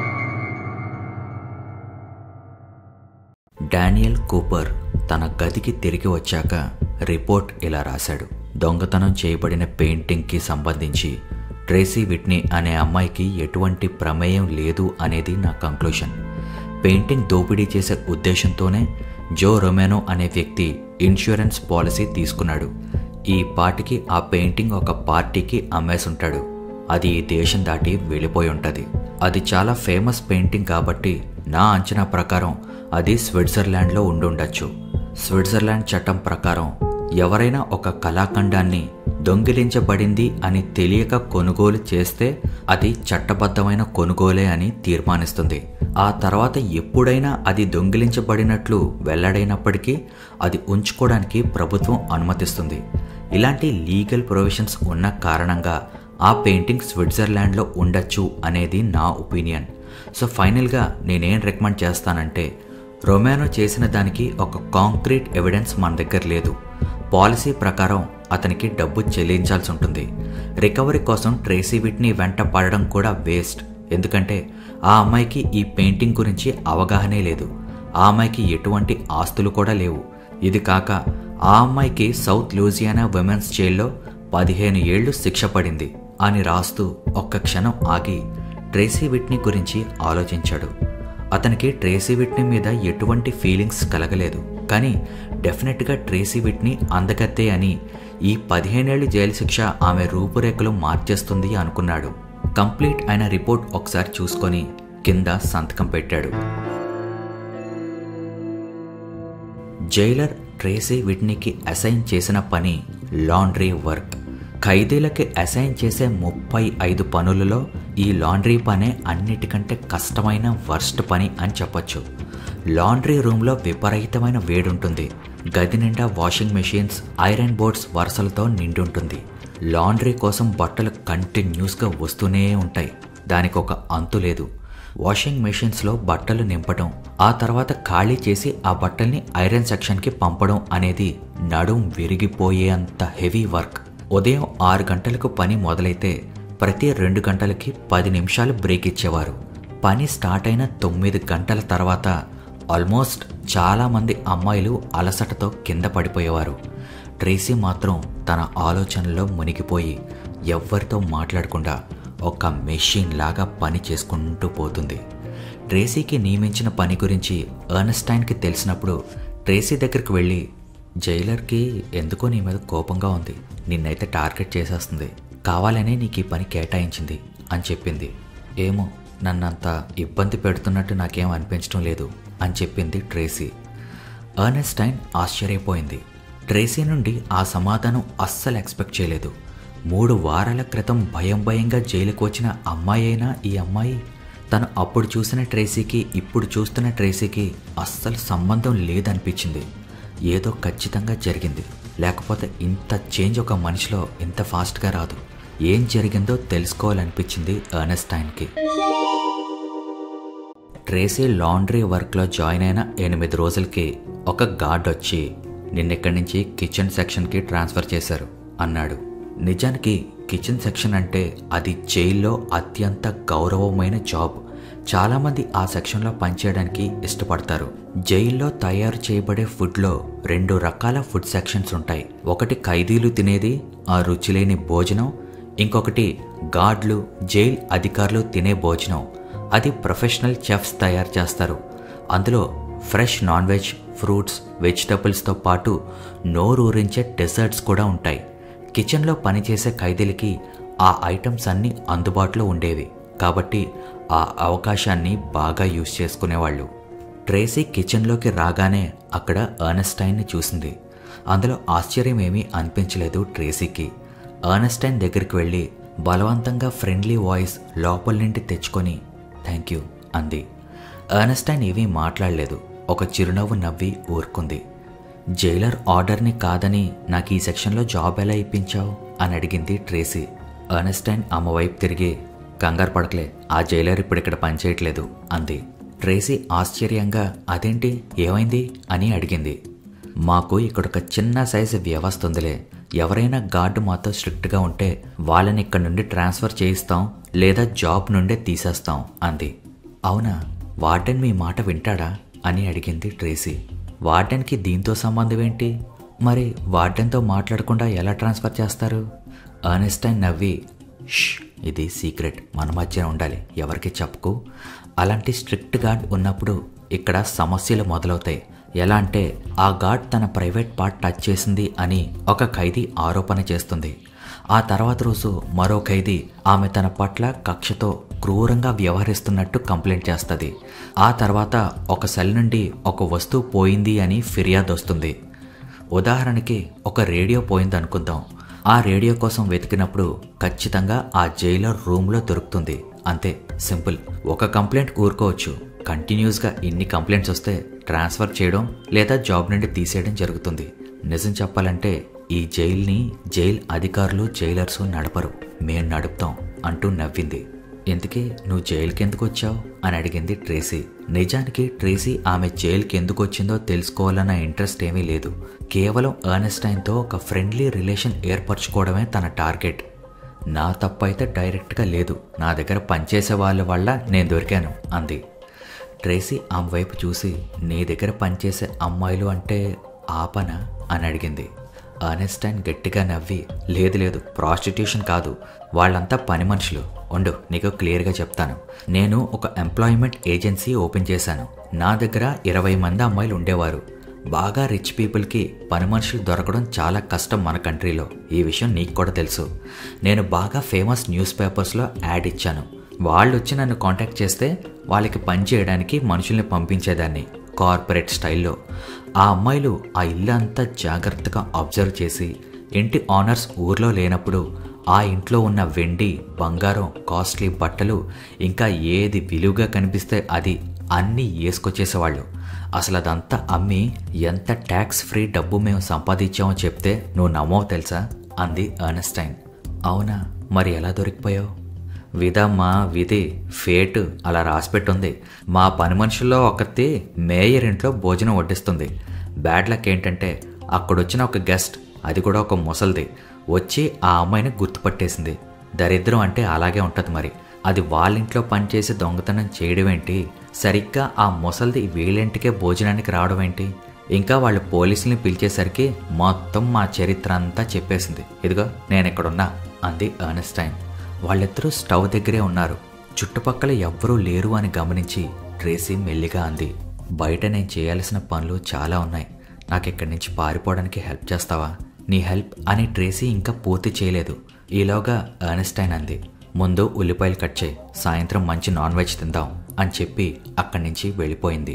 డానియల్ కూపర్ తన గదికి తిరిగి వచ్చాక రిపోర్ట్ ఇలా రాశాడు దొంగతనం చేయబడిన పెయింటింగ్కి సంబంధించి ట్రేసీ విట్నీ అనే అమ్మాయికి ఎటువంటి ప్రమేయం లేదు అనేది నా కంక్లూషన్ పెయింటింగ్ దోపిడీ చేసే ఉద్దేశంతోనే జో రొమానో అనే వ్యక్తి ఇన్సూరెన్స్ పాలసీ తీసుకున్నాడు ఈ పాటికి ఆ పెయింటింగ్ ఒక పార్టీకి అమ్మేసుంటాడు అది ఈ దేశం దాటి వెళ్ళిపోయి ఉంటుంది అది చాలా ఫేమస్ పెయింటింగ్ కాబట్టి నా అంచనా ప్రకారం అది స్విట్జర్లాండ్లో ఉండుండొచ్చు స్విట్జర్లాండ్ చట్టం ప్రకారం ఎవరైనా ఒక కళాఖండాన్ని దొంగిలించబడింది అని తెలియక కొనుగోలు చేస్తే అది చట్టబద్ధమైన కొనుగోలే అని తీర్మానిస్తుంది ఆ తర్వాత ఎప్పుడైనా అది దొంగిలించబడినట్లు వెల్లడైనప్పటికీ అది ఉంచుకోవడానికి ప్రభుత్వం అనుమతిస్తుంది ఇలాంటి లీగల్ ప్రొవిజన్స్ ఉన్న కారణంగా ఆ పెయింటింగ్ స్విట్జర్లాండ్లో ఉండొచ్చు అనేది నా ఒపీనియన్ సో ఫైనల్గా నేనేం రికమెండ్ చేస్తానంటే రొమానో చేసిన దానికి ఒక కాంక్రీట్ ఎవిడెన్స్ మన దగ్గర లేదు పాలసీ ప్రకారం అతనికి డబ్బు చెల్లించాల్సి ఉంటుంది రికవరీ కోసం ట్రేసీ విట్ని వెంట పడడం కూడా వేస్ట్ ఎందుకంటే ఆ అమ్మాయికి ఈ పెయింటింగ్ గురించి అవగాహనే లేదు ఆ అమ్మాయికి ఎటువంటి ఆస్తులు కూడా లేవు ఇది కాక ఆ అమ్మాయికి సౌత్ లూజియానా విమెన్స్ జైల్లో పదిహేను ఏళ్లు శిక్ష పడింది అని రాస్తూ ఒక్క క్షణం ఆగి ట్రేసీ విట్ని గురించి ఆలోచించాడు అతనికి ట్రేసీ విట్ని మీద ఎటువంటి ఫీలింగ్స్ కలగలేదు కానీ డెఫినెట్గా ట్రేసీ విట్ని అందగత్తే అని ఈ పదిహేనేళ్ల జైలు శిక్ష ఆమె రూపురేఖలు మార్చేస్తుంది అనుకున్నాడు కంప్లీట్ అయిన రిపోర్ట్ ఒకసారి చూసుకొని కింద సంతకం పెట్టాడు జైలర్ ట్రేసీ విట్నీకి అసైన్ చేసిన పని లాండ్రీ వర్క్ ఖైదీలకి అసైన్ చేసే ముప్పై ఐదు పనులలో ఈ లాండ్రీ పనే అన్నిటికంటే కష్టమైన వర్స్ట్ పని అని చెప్పొచ్చు లాండ్రీ రూమ్లో విపరీతమైన వేడుంటుంది గది నిండా వాషింగ్ మెషిన్స్ ఐరన్ బోర్డ్స్ వరుసలతో నిండుంటుంది లాండ్రీ కోసం బట్టలు కంటిన్యూస్గా వస్తూనే ఉంటాయి దానికి ఒక అంతు లేదు వాషింగ్ మెషిన్స్లో బట్టలు నింపడం ఆ తర్వాత ఖాళీ చేసి ఆ బట్టల్ని ఐరన్ సెక్షన్కి పంపడం అనేది నడుం విరిగిపోయేంత హెవీ వర్క్ ఉదయం ఆరు గంటలకు పని మొదలైతే ప్రతి రెండు గంటలకి పది నిమిషాలు బ్రేక్ ఇచ్చేవారు పని స్టార్ట్ అయిన తొమ్మిది గంటల తర్వాత ఆల్మోస్ట్ చాలామంది అమ్మాయిలు అలసటతో కింద పడిపోయేవారు ట్రేసీ మాత్రం తన ఆలోచనలో మునిగిపోయి ఎవ్వరితో మాట్లాడకుండా ఒక మెషిన్ లాగా పని చేసుకుంటూ పోతుంది ట్రేసీకి నియమించిన పని గురించి ఎర్నస్టైన్కి తెలిసినప్పుడు ట్రేసీ దగ్గరికి వెళ్ళి జైలర్కి ఎందుకో నీ మీద కోపంగా ఉంది నిన్నైతే టార్గెట్ చేసేస్తుంది కావాలనే నీకు ఈ పని కేటాయించింది అని చెప్పింది ఏమో నన్నంత ఇబ్బంది పెడుతున్నట్టు నాకేం అనిపించడం లేదు అని చెప్పింది ట్రేసీ ఎర్నెస్టైన్ ఆశ్చర్యపోయింది ట్రేసీ నుండి ఆ సమాధానం అస్సలు ఎక్స్పెక్ట్ చేయలేదు మూడు వారాల క్రితం భయం భయంగా జైలుకు వచ్చిన అమ్మాయి అయినా ఈ అమ్మాయి తను అప్పుడు చూసిన ట్రేసీకి ఇప్పుడు చూస్తున్న ట్రేసీకి అస్సలు సంబంధం లేదనిపించింది ఏదో ఖచ్చితంగా జరిగింది లేకపోతే ఇంత చేంజ్ ఒక మనిషిలో ఇంత ఫాస్ట్గా రాదు ఏం జరిగిందో తెలుసుకోవాలనిపించింది ఎర్నెస్టైన్కి ట్రేసీ లాండ్రీ వర్క్లో జాయిన్ అయిన ఎనిమిది రోజులకి ఒక గార్డ్ వచ్చి నిన్నెక్కడి నుంచి కిచెన్ సెక్షన్కి ట్రాన్స్ఫర్ చేశారు అన్నాడు నిజానికి కిచెన్ సెక్షన్ అంటే అది జైల్లో అత్యంత గౌరవమైన జాబ్ చాలామంది ఆ సెక్షన్లో పనిచేయడానికి ఇష్టపడతారు జైల్లో తయారు చేయబడే ఫుడ్లో రెండు రకాల ఫుడ్ సెక్షన్స్ ఉంటాయి ఒకటి ఖైదీలు తినేది ఆ రుచి లేని భోజనం ఇంకొకటి గార్డ్లు జైల్ అధికారులు తినే భోజనం అది ప్రొఫెషనల్ చెఫ్స్ తయారు చేస్తారు అందులో ఫ్రెష్ నాన్ వెజ్ ఫ్రూట్స్ వెజిటబుల్స్తో పాటు నోరూరించే డెజర్ట్స్ కూడా ఉంటాయి కిచెన్లో పనిచేసే ఖైదీలకి ఆ ఐటమ్స్ అన్నీ అందుబాటులో ఉండేవి కాబట్టి ఆ అవకాశాన్ని బాగా యూజ్ చేసుకునేవాళ్ళు ట్రేసీ కిచెన్లోకి రాగానే అక్కడ ఎర్నస్టైన్ని చూసింది అందులో ఆశ్చర్యం ఏమీ అనిపించలేదు ట్రేసీకి ఎర్నస్టైన్ దగ్గరికి వెళ్ళి బలవంతంగా ఫ్రెండ్లీ వాయిస్ లోపల నుండి తెచ్చుకొని థ్యాంక్ యూ అంది ఎర్నస్టైన్ ఏమీ మాట్లాడలేదు ఒక చిరునవ్వు నవ్వి ఊరుకుంది జైలర్ ఆర్డర్ని కాదని నాకు ఈ సెక్షన్లో జాబ్ ఎలా ఇప్పించావు అని అడిగింది ట్రేసీ ఎర్నస్టైన్ ఆమె వైపు తిరిగి కంగారు పడకలే ఆ జైలర్ ఇప్పుడు ఇక్కడ పనిచేయట్లేదు అంది ట్రేసీ ఆశ్చర్యంగా అదేంటి ఏమైంది అని అడిగింది మాకు ఇక్కడ ఒక చిన్న సైజు వ్యవస్థ ఉందిలే ఎవరైనా గార్డు మాతో స్ట్రిక్ట్గా ఉంటే వాళ్ళని ఇక్కడ నుండి ట్రాన్స్ఫర్ చేయిస్తాం లేదా జాబ్ నుండే తీసేస్తాం అంది అవునా వార్డెన్ మీ మాట వింటాడా అని అడిగింది ట్రేసీ వార్డెన్కి దీంతో సంబంధం ఏంటి మరి వార్డెన్తో మాట్లాడకుండా ఎలా ట్రాన్స్ఫర్ చేస్తారు అర్నెస్టైన్ నవ్వి ష్ ఇది సీక్రెట్ మన మధ్య ఉండాలి ఎవరికి చెప్పుకో అలాంటి స్ట్రిక్ట్ గార్డ్ ఉన్నప్పుడు ఇక్కడ సమస్యలు మొదలవుతాయి ఎలా అంటే ఆ గార్డ్ తన ప్రైవేట్ పార్ట్ టచ్ చేసింది అని ఒక ఖైదీ ఆరోపణ చేస్తుంది ఆ తర్వాత రోజు మరో ఖైదీ ఆమె తన పట్ల కక్షతో క్రూరంగా వ్యవహరిస్తున్నట్టు కంప్లైంట్ చేస్తుంది ఆ తర్వాత ఒక సెల్ నుండి ఒక వస్తువు పోయింది అని ఫిర్యాదు వస్తుంది ఉదాహరణకి ఒక రేడియో పోయింది అనుకుందాం ఆ రేడియో కోసం వెతికినప్పుడు ఖచ్చితంగా ఆ జైలర్ రూమ్లో దొరుకుతుంది అంతే సింపుల్ ఒక కంప్లైంట్ ఊరుకోవచ్చు కంటిన్యూస్గా ఇన్ని కంప్లైంట్స్ వస్తే ట్రాన్స్ఫర్ చేయడం లేదా జాబ్ నుండి తీసేయడం జరుగుతుంది నిజం చెప్పాలంటే ఈ జైల్ని జైల్ అధికారులు జైలర్స్ నడపరు మేం నడుపుతాం అంటూ నవ్వింది ఎందుకే నువ్వు జైలుకి ఎందుకు వచ్చావు అని అడిగింది ట్రేసీ నిజానికి ట్రేసీ ఆమె జైలుకి ఎందుకు వచ్చిందో తెలుసుకోవాలన్న ఇంట్రెస్ట్ ఏమీ లేదు కేవలం ఎర్నెస్టైన్తో ఒక ఫ్రెండ్లీ రిలేషన్ ఏర్పరచుకోవడమే తన టార్గెట్ నా తప్పు అయితే డైరెక్ట్గా లేదు నా దగ్గర పనిచేసే వాళ్ళ వల్ల నేను దొరికాను అంది ట్రేసీ ఆమె వైపు చూసి నీ దగ్గర పనిచేసే అమ్మాయిలు అంటే ఆపన అని అడిగింది అర్నెస్టైన్ గట్టిగా నవ్వి లేదు లేదు ప్రాస్టిట్యూషన్ కాదు వాళ్ళంతా పని మనుషులు ఉండు నీకు క్లియర్గా చెప్తాను నేను ఒక ఎంప్లాయ్మెంట్ ఏజెన్సీ ఓపెన్ చేశాను నా దగ్గర ఇరవై మంది అమ్మాయిలు ఉండేవారు బాగా రిచ్ పీపుల్కి పని మనుషులు దొరకడం చాలా కష్టం మన కంట్రీలో ఈ విషయం నీకు కూడా తెలుసు నేను బాగా ఫేమస్ న్యూస్ పేపర్స్లో యాడ్ ఇచ్చాను వాళ్ళు వచ్చి నన్ను కాంటాక్ట్ చేస్తే వాళ్ళకి పని చేయడానికి మనుషుల్ని పంపించేదాన్ని కార్పొరేట్ స్టైల్లో ఆ అమ్మాయిలు ఆ ఇల్లు అంతా జాగ్రత్తగా అబ్జర్వ్ చేసి ఇంటి ఆనర్స్ ఊర్లో లేనప్పుడు ఆ ఇంట్లో ఉన్న వెండి బంగారం కాస్ట్లీ బట్టలు ఇంకా ఏది విలువగా కనిపిస్తే అది అన్నీ వేసుకొచ్చేసేవాళ్ళు అసలు అదంతా అమ్మి ఎంత ట్యాక్స్ ఫ్రీ డబ్బు మేము సంపాదించామో చెప్తే నువ్వు నమ్మవు తెలుసా అంది అర్నస్టైన్ అవునా మరి ఎలా దొరికిపోయావు విధమ్మా విధి ఫేట్ అలా రాసిపెట్టుంది మా పని మనుషుల్లో ఒకటి మేయర్ ఇంట్లో భోజనం వడ్డిస్తుంది బ్యాడ్ లక్ ఏంటంటే అక్కడొచ్చిన ఒక గెస్ట్ అది కూడా ఒక ముసల్ది వచ్చి ఆ అమ్మాయిని గుర్తుపట్టేసింది దరిద్రం అంటే అలాగే ఉంటుంది మరి అది వాళ్ళింట్లో పనిచేసి దొంగతనం చేయడం ఏంటి సరిగ్గా ఆ ముసల్ది వీళ్ళింటికే భోజనానికి రావడం ఏంటి ఇంకా వాళ్ళు పోలీసుల్ని పిలిచేసరికి మొత్తం మా చరిత్ర అంతా చెప్పేసింది ఇదిగో నేను ఇక్కడున్నా అంది అర్నెస్టైన్ వాళ్ళిద్దరూ స్టవ్ దగ్గరే ఉన్నారు చుట్టుపక్కల ఎవ్వరూ లేరు అని గమనించి ట్రేసీ మెల్లిగా అంది బయట నేను చేయాల్సిన పనులు చాలా ఉన్నాయి నాకు ఇక్కడి నుంచి పారిపోవడానికి హెల్ప్ చేస్తావా నీ హెల్ప్ అని ట్రేసీ ఇంకా పూర్తి చేయలేదు ఈలోగా అర్నెస్టైన్ అంది ముందు ఉల్లిపాయలు కట్ చేయి సాయంత్రం మంచి నాన్ వెజ్ తిందాం అని చెప్పి అక్కడి నుంచి వెళ్ళిపోయింది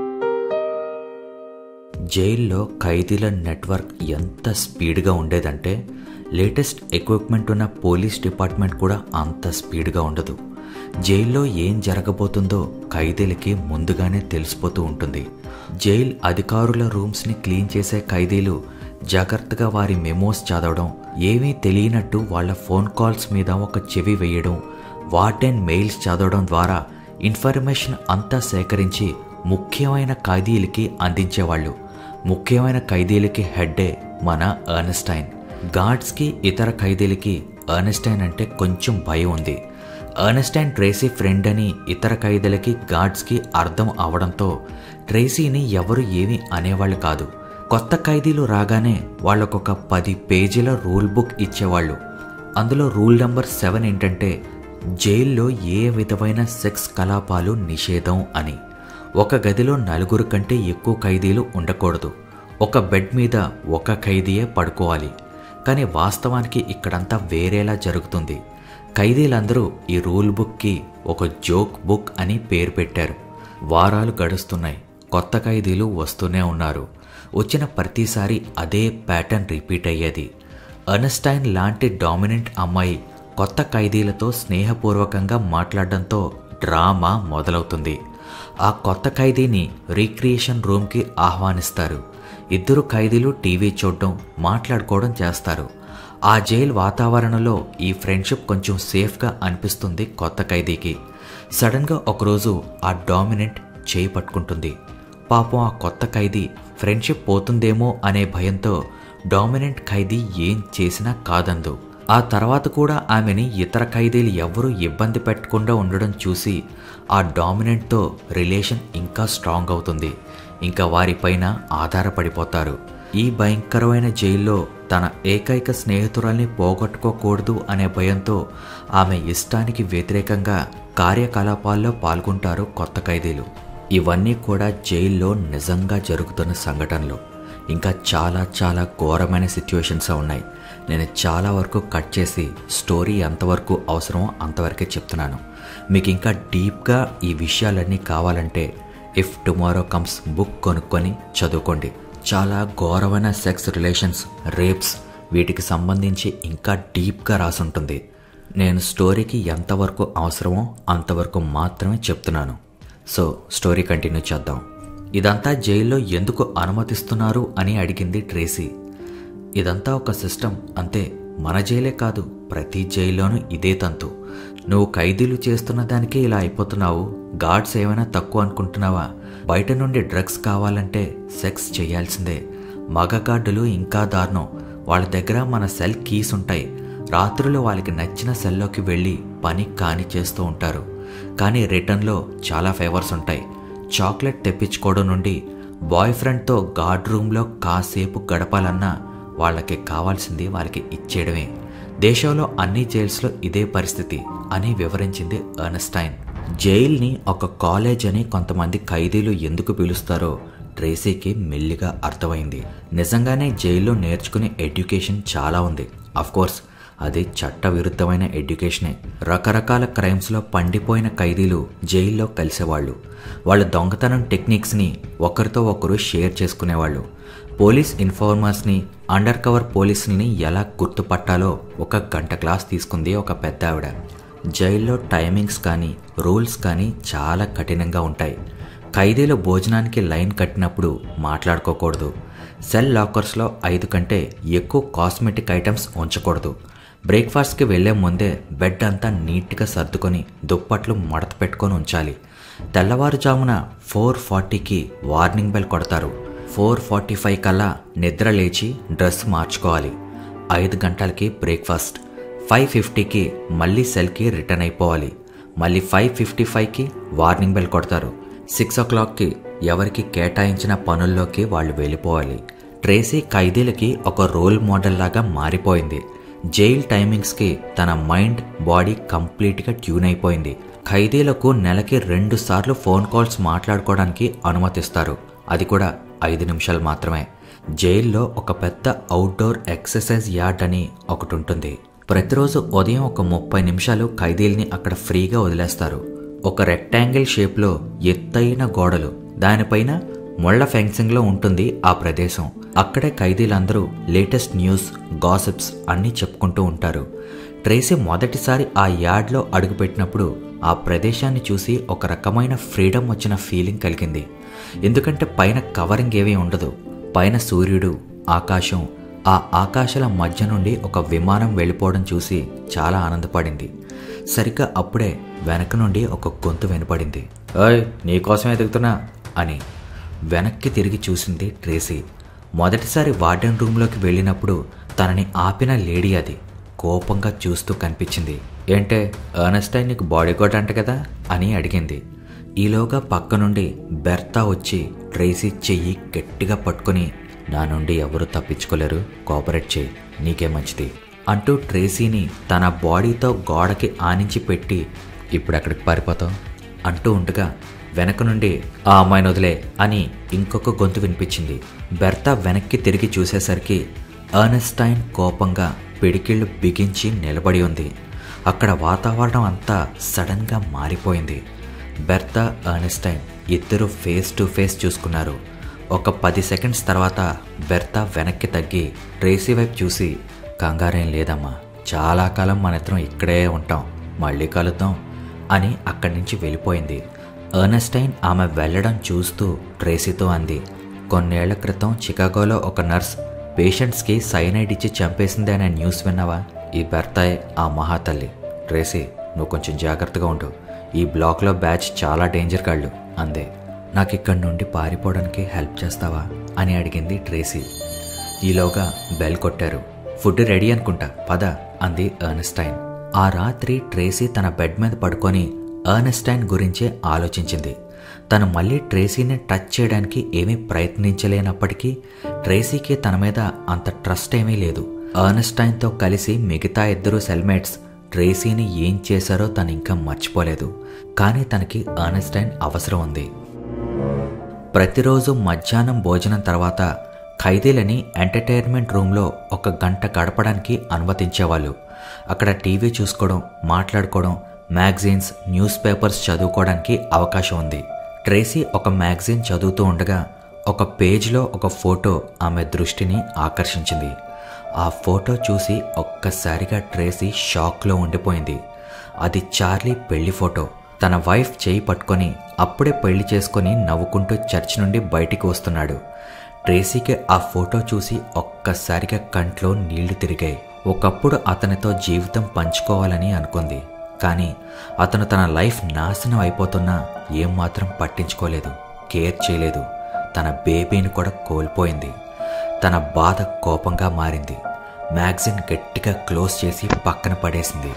జైల్లో ఖైదీల నెట్వర్క్ ఎంత స్పీడ్గా ఉండేదంటే లేటెస్ట్ ఎక్విప్మెంట్ ఉన్న పోలీస్ డిపార్ట్మెంట్ కూడా అంత స్పీడ్గా ఉండదు జైల్లో ఏం జరగబోతుందో ఖైదీలకి ముందుగానే తెలిసిపోతూ ఉంటుంది జైల్ అధికారుల రూమ్స్ని క్లీన్ చేసే ఖైదీలు జాగ్రత్తగా వారి మెమోస్ చదవడం ఏమీ తెలియనట్టు వాళ్ళ ఫోన్ కాల్స్ మీద ఒక చెవి వేయడం వార్డెన్ మెయిల్స్ చదవడం ద్వారా ఇన్ఫర్మేషన్ అంతా సేకరించి ముఖ్యమైన ఖైదీలకి అందించేవాళ్ళు ముఖ్యమైన ఖైదీలకి హెడ్డే మన అర్నెస్టైన్ గార్డ్స్కి ఇతర ఖైదీలకి అర్నెస్టైన్ అంటే కొంచెం భయం ఉంది అర్నెస్టైన్ ట్రేసీ ఫ్రెండ్ అని ఇతర ఖైదీలకి గార్డ్స్కి అర్థం అవడంతో ట్రేసీని ఎవరు ఏమీ అనేవాళ్ళు కాదు కొత్త ఖైదీలు రాగానే వాళ్ళకొక పది పేజీల రూల్ బుక్ ఇచ్చేవాళ్ళు అందులో రూల్ నెంబర్ సెవెన్ ఏంటంటే జైల్లో ఏ విధమైన సెక్స్ కలాపాలు నిషేధం అని ఒక గదిలో నలుగురు కంటే ఎక్కువ ఖైదీలు ఉండకూడదు ఒక బెడ్ మీద ఒక ఖైదీయే పడుకోవాలి కానీ వాస్తవానికి ఇక్కడంతా వేరేలా జరుగుతుంది ఖైదీలందరూ ఈ రూల్ బుక్కి ఒక జోక్ బుక్ అని పేరు పెట్టారు వారాలు గడుస్తున్నాయి కొత్త ఖైదీలు వస్తూనే ఉన్నారు వచ్చిన ప్రతిసారి అదే ప్యాటర్న్ రిపీట్ అయ్యేది అర్నస్టైన్ లాంటి డామినెంట్ అమ్మాయి కొత్త ఖైదీలతో స్నేహపూర్వకంగా మాట్లాడడంతో డ్రామా మొదలవుతుంది ఆ కొత్త ఖైదీని రీక్రియేషన్ రూమ్కి ఆహ్వానిస్తారు ఇద్దరు ఖైదీలు టీవీ చూడడం మాట్లాడుకోవడం చేస్తారు ఆ జైల్ వాతావరణంలో ఈ ఫ్రెండ్షిప్ కొంచెం సేఫ్గా అనిపిస్తుంది కొత్త ఖైదీకి సడన్గా ఒకరోజు ఆ డామినెంట్ చేయి పట్టుకుంటుంది పాపం ఆ కొత్త ఖైదీ ఫ్రెండ్షిప్ పోతుందేమో అనే భయంతో డామినెంట్ ఖైదీ ఏం చేసినా కాదందు ఆ తర్వాత కూడా ఆమెని ఇతర ఖైదీలు ఎవ్వరూ ఇబ్బంది పెట్టకుండా ఉండడం చూసి ఆ డామినెంట్తో రిలేషన్ ఇంకా స్ట్రాంగ్ అవుతుంది ఇంకా వారిపైన ఆధారపడిపోతారు ఈ భయంకరమైన జైల్లో తన ఏకైక స్నేహితురాల్ని పోగొట్టుకోకూడదు అనే భయంతో ఆమె ఇష్టానికి వ్యతిరేకంగా కార్యకలాపాల్లో పాల్గొంటారు కొత్త ఖైదీలు ఇవన్నీ కూడా జైల్లో నిజంగా జరుగుతున్న సంఘటనలు ఇంకా చాలా చాలా ఘోరమైన సిచ్యువేషన్స్ ఉన్నాయి నేను చాలా వరకు కట్ చేసి స్టోరీ ఎంతవరకు అవసరమో అంతవరకే చెప్తున్నాను మీకు ఇంకా డీప్గా ఈ విషయాలన్నీ కావాలంటే ఇఫ్ టుమారో కమ్స్ బుక్ కొనుక్కొని చదువుకోండి చాలా ఘోరమైన సెక్స్ రిలేషన్స్ రేప్స్ వీటికి సంబంధించి ఇంకా డీప్గా రాసుంటుంది నేను స్టోరీకి ఎంతవరకు అవసరమో అంతవరకు మాత్రమే చెప్తున్నాను సో స్టోరీ కంటిన్యూ చేద్దాం ఇదంతా జైల్లో ఎందుకు అనుమతిస్తున్నారు అని అడిగింది ట్రేసీ ఇదంతా ఒక సిస్టమ్ అంతే మన జైలే కాదు ప్రతి జైల్లోనూ ఇదే తంతు నువ్వు ఖైదీలు చేస్తున్న దానికే ఇలా అయిపోతున్నావు గార్డ్స్ ఏమైనా తక్కువ అనుకుంటున్నావా బయట నుండి డ్రగ్స్ కావాలంటే సెక్స్ చేయాల్సిందే మగ గార్డులు ఇంకా దారుణం వాళ్ళ దగ్గర మన సెల్ కీస్ ఉంటాయి రాత్రులు వాళ్ళకి నచ్చిన సెల్లోకి వెళ్ళి పని కాని చేస్తూ ఉంటారు కానీ రిటర్న్లో చాలా ఫేవర్స్ ఉంటాయి చాక్లెట్ తెప్పించుకోవడం నుండి బాయ్ ఫ్రెండ్తో గార్డ్ రూమ్లో కాసేపు గడపాలన్నా వాళ్ళకి కావాల్సింది వాళ్ళకి ఇచ్చేయడమే దేశంలో అన్ని జైల్స్లో ఇదే పరిస్థితి అని వివరించింది అర్నస్టైన్ జైల్ని ఒక కాలేజ్ అని కొంతమంది ఖైదీలు ఎందుకు పిలుస్తారో ట్రేసీకి మెల్లిగా అర్థమైంది నిజంగానే జైల్లో నేర్చుకునే ఎడ్యుకేషన్ చాలా ఉంది కోర్స్ అది చట్ట విరుద్ధమైన ఎడ్యుకేషనే రకరకాల క్రైమ్స్లో పండిపోయిన ఖైదీలు జైల్లో కలిసేవాళ్ళు వాళ్ళ దొంగతనం టెక్నిక్స్ని ఒకరితో ఒకరు షేర్ చేసుకునేవాళ్ళు పోలీస్ ఇన్ఫార్మర్స్ని అండర్ కవర్ పోలీసుల్ని ఎలా గుర్తుపట్టాలో ఒక గంట క్లాస్ తీసుకుంది ఒక పెద్ద ఆవిడ జైల్లో టైమింగ్స్ కానీ రూల్స్ కానీ చాలా కఠినంగా ఉంటాయి ఖైదీలు భోజనానికి లైన్ కట్టినప్పుడు మాట్లాడుకోకూడదు సెల్ లాకర్స్లో ఐదు కంటే ఎక్కువ కాస్మెటిక్ ఐటమ్స్ ఉంచకూడదు బ్రేక్ఫాస్ట్కి వెళ్లే ముందే బెడ్ అంతా నీట్గా సర్దుకొని దుప్పట్లు మడత పెట్టుకొని ఉంచాలి తెల్లవారుజామున ఫోర్ ఫార్టీకి వార్నింగ్ బెల్ కొడతారు ఫోర్ ఫార్టీ ఫైవ్ కల్లా నిద్ర లేచి డ్రెస్ మార్చుకోవాలి ఐదు గంటలకి బ్రేక్ఫాస్ట్ ఫైవ్ ఫిఫ్టీకి మళ్ళీ సెల్కి రిటర్న్ అయిపోవాలి మళ్ళీ ఫైవ్ ఫిఫ్టీ ఫైవ్కి వార్నింగ్ బెల్ కొడతారు సిక్స్ ఓ క్లాక్కి ఎవరికి కేటాయించిన పనుల్లోకి వాళ్ళు వెళ్ళిపోవాలి ట్రేసీ ఖైదీలకి ఒక రోల్ మోడల్ లాగా మారిపోయింది జైల్ టైమింగ్స్కి తన మైండ్ బాడీ కంప్లీట్గా ట్యూన్ అయిపోయింది ఖైదీలకు నెలకి రెండు సార్లు ఫోన్ కాల్స్ మాట్లాడుకోవడానికి అనుమతిస్తారు అది కూడా ఐదు నిమిషాలు మాత్రమే జైల్లో ఒక పెద్ద అవుట్డోర్ ఎక్సర్సైజ్ యార్డ్ అని ఒకటి ఉంటుంది ప్రతిరోజు ఉదయం ఒక ముప్పై నిమిషాలు ఖైదీల్ని అక్కడ ఫ్రీగా వదిలేస్తారు ఒక రెక్టాంగిల్ షేప్లో ఎత్తైన గోడలు దానిపైన ముళ్ల ఫెన్సింగ్లో ఉంటుంది ఆ ప్రదేశం అక్కడే ఖైదీలందరూ లేటెస్ట్ న్యూస్ గాసిప్స్ అన్నీ చెప్పుకుంటూ ఉంటారు ట్రేసీ మొదటిసారి ఆ యార్డ్లో అడుగుపెట్టినప్పుడు ఆ ప్రదేశాన్ని చూసి ఒక రకమైన ఫ్రీడమ్ వచ్చిన ఫీలింగ్ కలిగింది ఎందుకంటే పైన కవరింగ్ ఏమీ ఉండదు పైన సూర్యుడు ఆకాశం ఆ ఆకాశాల మధ్య నుండి ఒక విమానం వెళ్ళిపోవడం చూసి చాలా ఆనందపడింది సరిగ్గా అప్పుడే వెనక నుండి ఒక గొంతు వినపడింది ఓయ్ నీకోసం ఎదుగుతున్నా అని వెనక్కి తిరిగి చూసింది ట్రేసీ మొదటిసారి వార్డెన్ రూమ్లోకి వెళ్ళినప్పుడు తనని ఆపిన లేడీ అది కోపంగా చూస్తూ కనిపించింది ఏంటే అర్నస్టైన్ నీకు బాడీ కోట్ అంట కదా అని అడిగింది ఈలోగా పక్క నుండి బెర్తా వచ్చి ట్రేసీ చెయ్యి గట్టిగా పట్టుకుని నా నుండి ఎవరు తప్పించుకోలేరు కోఆపరేట్ చేయి నీకే మంచిది అంటూ ట్రేసీని తన బాడీతో గోడకి ఆనించి పెట్టి ఇప్పుడు అక్కడికి పారిపోతాం అంటూ ఉండగా వెనక నుండి ఆ అమ్మాయిని వదిలే అని ఇంకొక గొంతు వినిపించింది బెర్తా వెనక్కి తిరిగి చూసేసరికి అర్నెస్టైన్ కోపంగా పిడికిళ్ళు బిగించి నిలబడి ఉంది అక్కడ వాతావరణం అంతా సడన్గా మారిపోయింది బెర్తా అర్నెస్టైన్ ఇద్దరు ఫేస్ టు ఫేస్ చూసుకున్నారు ఒక పది సెకండ్స్ తర్వాత బెర్తా వెనక్కి తగ్గి ట్రేసీ వైపు చూసి కంగారేం లేదమ్మా చాలా కాలం మన ఇద్దరం ఇక్కడే ఉంటాం మళ్ళీ కలుద్దాం అని అక్కడి నుంచి వెళ్ళిపోయింది అర్నెస్టైన్ ఆమె వెళ్ళడం చూస్తూ ట్రేసీతో అంది కొన్నేళ్ల క్రితం చికాగోలో ఒక నర్స్ పేషెంట్స్కి సైనైడ్ ఇచ్చి చంపేసింది అనే న్యూస్ విన్నావా ఈ బెర్తాయ్ ఆ మహాతల్లి ట్రేసీ నువ్వు కొంచెం జాగ్రత్తగా ఉండు ఈ బ్లాక్లో బ్యాచ్ చాలా డేంజర్ కాళ్ళు అందే నాకు ఇక్కడి నుండి పారిపోవడానికి హెల్ప్ చేస్తావా అని అడిగింది ట్రేసీ ఈలోగా బెల్ కొట్టారు ఫుడ్ రెడీ అనుకుంటా పద అంది అర్నెస్టైన్ ఆ రాత్రి ట్రేసీ తన బెడ్ మీద పడుకొని అర్నెస్టైన్ గురించే ఆలోచించింది తను మళ్ళీ ట్రేసీని టచ్ చేయడానికి ఏమీ ప్రయత్నించలేనప్పటికీ ట్రేసీకి తన మీద అంత ట్రస్ట్ ఏమీ లేదు అర్నెస్టైన్తో కలిసి మిగతా ఇద్దరు సెల్మేట్స్ ట్రేసీని ఏం చేశారో తను ఇంకా మర్చిపోలేదు కానీ తనకి అర్నెస్టైన్ అవసరం ఉంది ప్రతిరోజు మధ్యాహ్నం భోజనం తర్వాత ఖైదీలని ఎంటర్టైన్మెంట్ రూమ్లో ఒక గంట గడపడానికి అనుమతించేవాళ్ళు అక్కడ టీవీ చూసుకోవడం మాట్లాడుకోవడం మ్యాగజైన్స్ న్యూస్ పేపర్స్ చదువుకోవడానికి అవకాశం ఉంది ట్రేసీ ఒక మ్యాగజైన్ చదువుతూ ఉండగా ఒక పేజ్లో ఒక ఫోటో ఆమె దృష్టిని ఆకర్షించింది ఆ ఫోటో చూసి ఒక్కసారిగా ట్రేసీ షాక్లో ఉండిపోయింది అది చార్లీ పెళ్లి ఫోటో తన వైఫ్ చేయి పట్టుకొని అప్పుడే పెళ్లి చేసుకొని నవ్వుకుంటూ చర్చ్ నుండి బయటికి వస్తున్నాడు ట్రేసీకి ఆ ఫోటో చూసి ఒక్కసారిగా కంట్లో నీళ్లు తిరిగాయి ఒకప్పుడు అతనితో జీవితం పంచుకోవాలని అనుకుంది కానీ అతను తన లైఫ్ నాశనం అయిపోతున్నా ఏమాత్రం పట్టించుకోలేదు కేర్ చేయలేదు తన బేబీని కూడా కోల్పోయింది తన బాధ కోపంగా మారింది మ్యాగజిన్ గట్టిగా క్లోజ్ చేసి పక్కన పడేసింది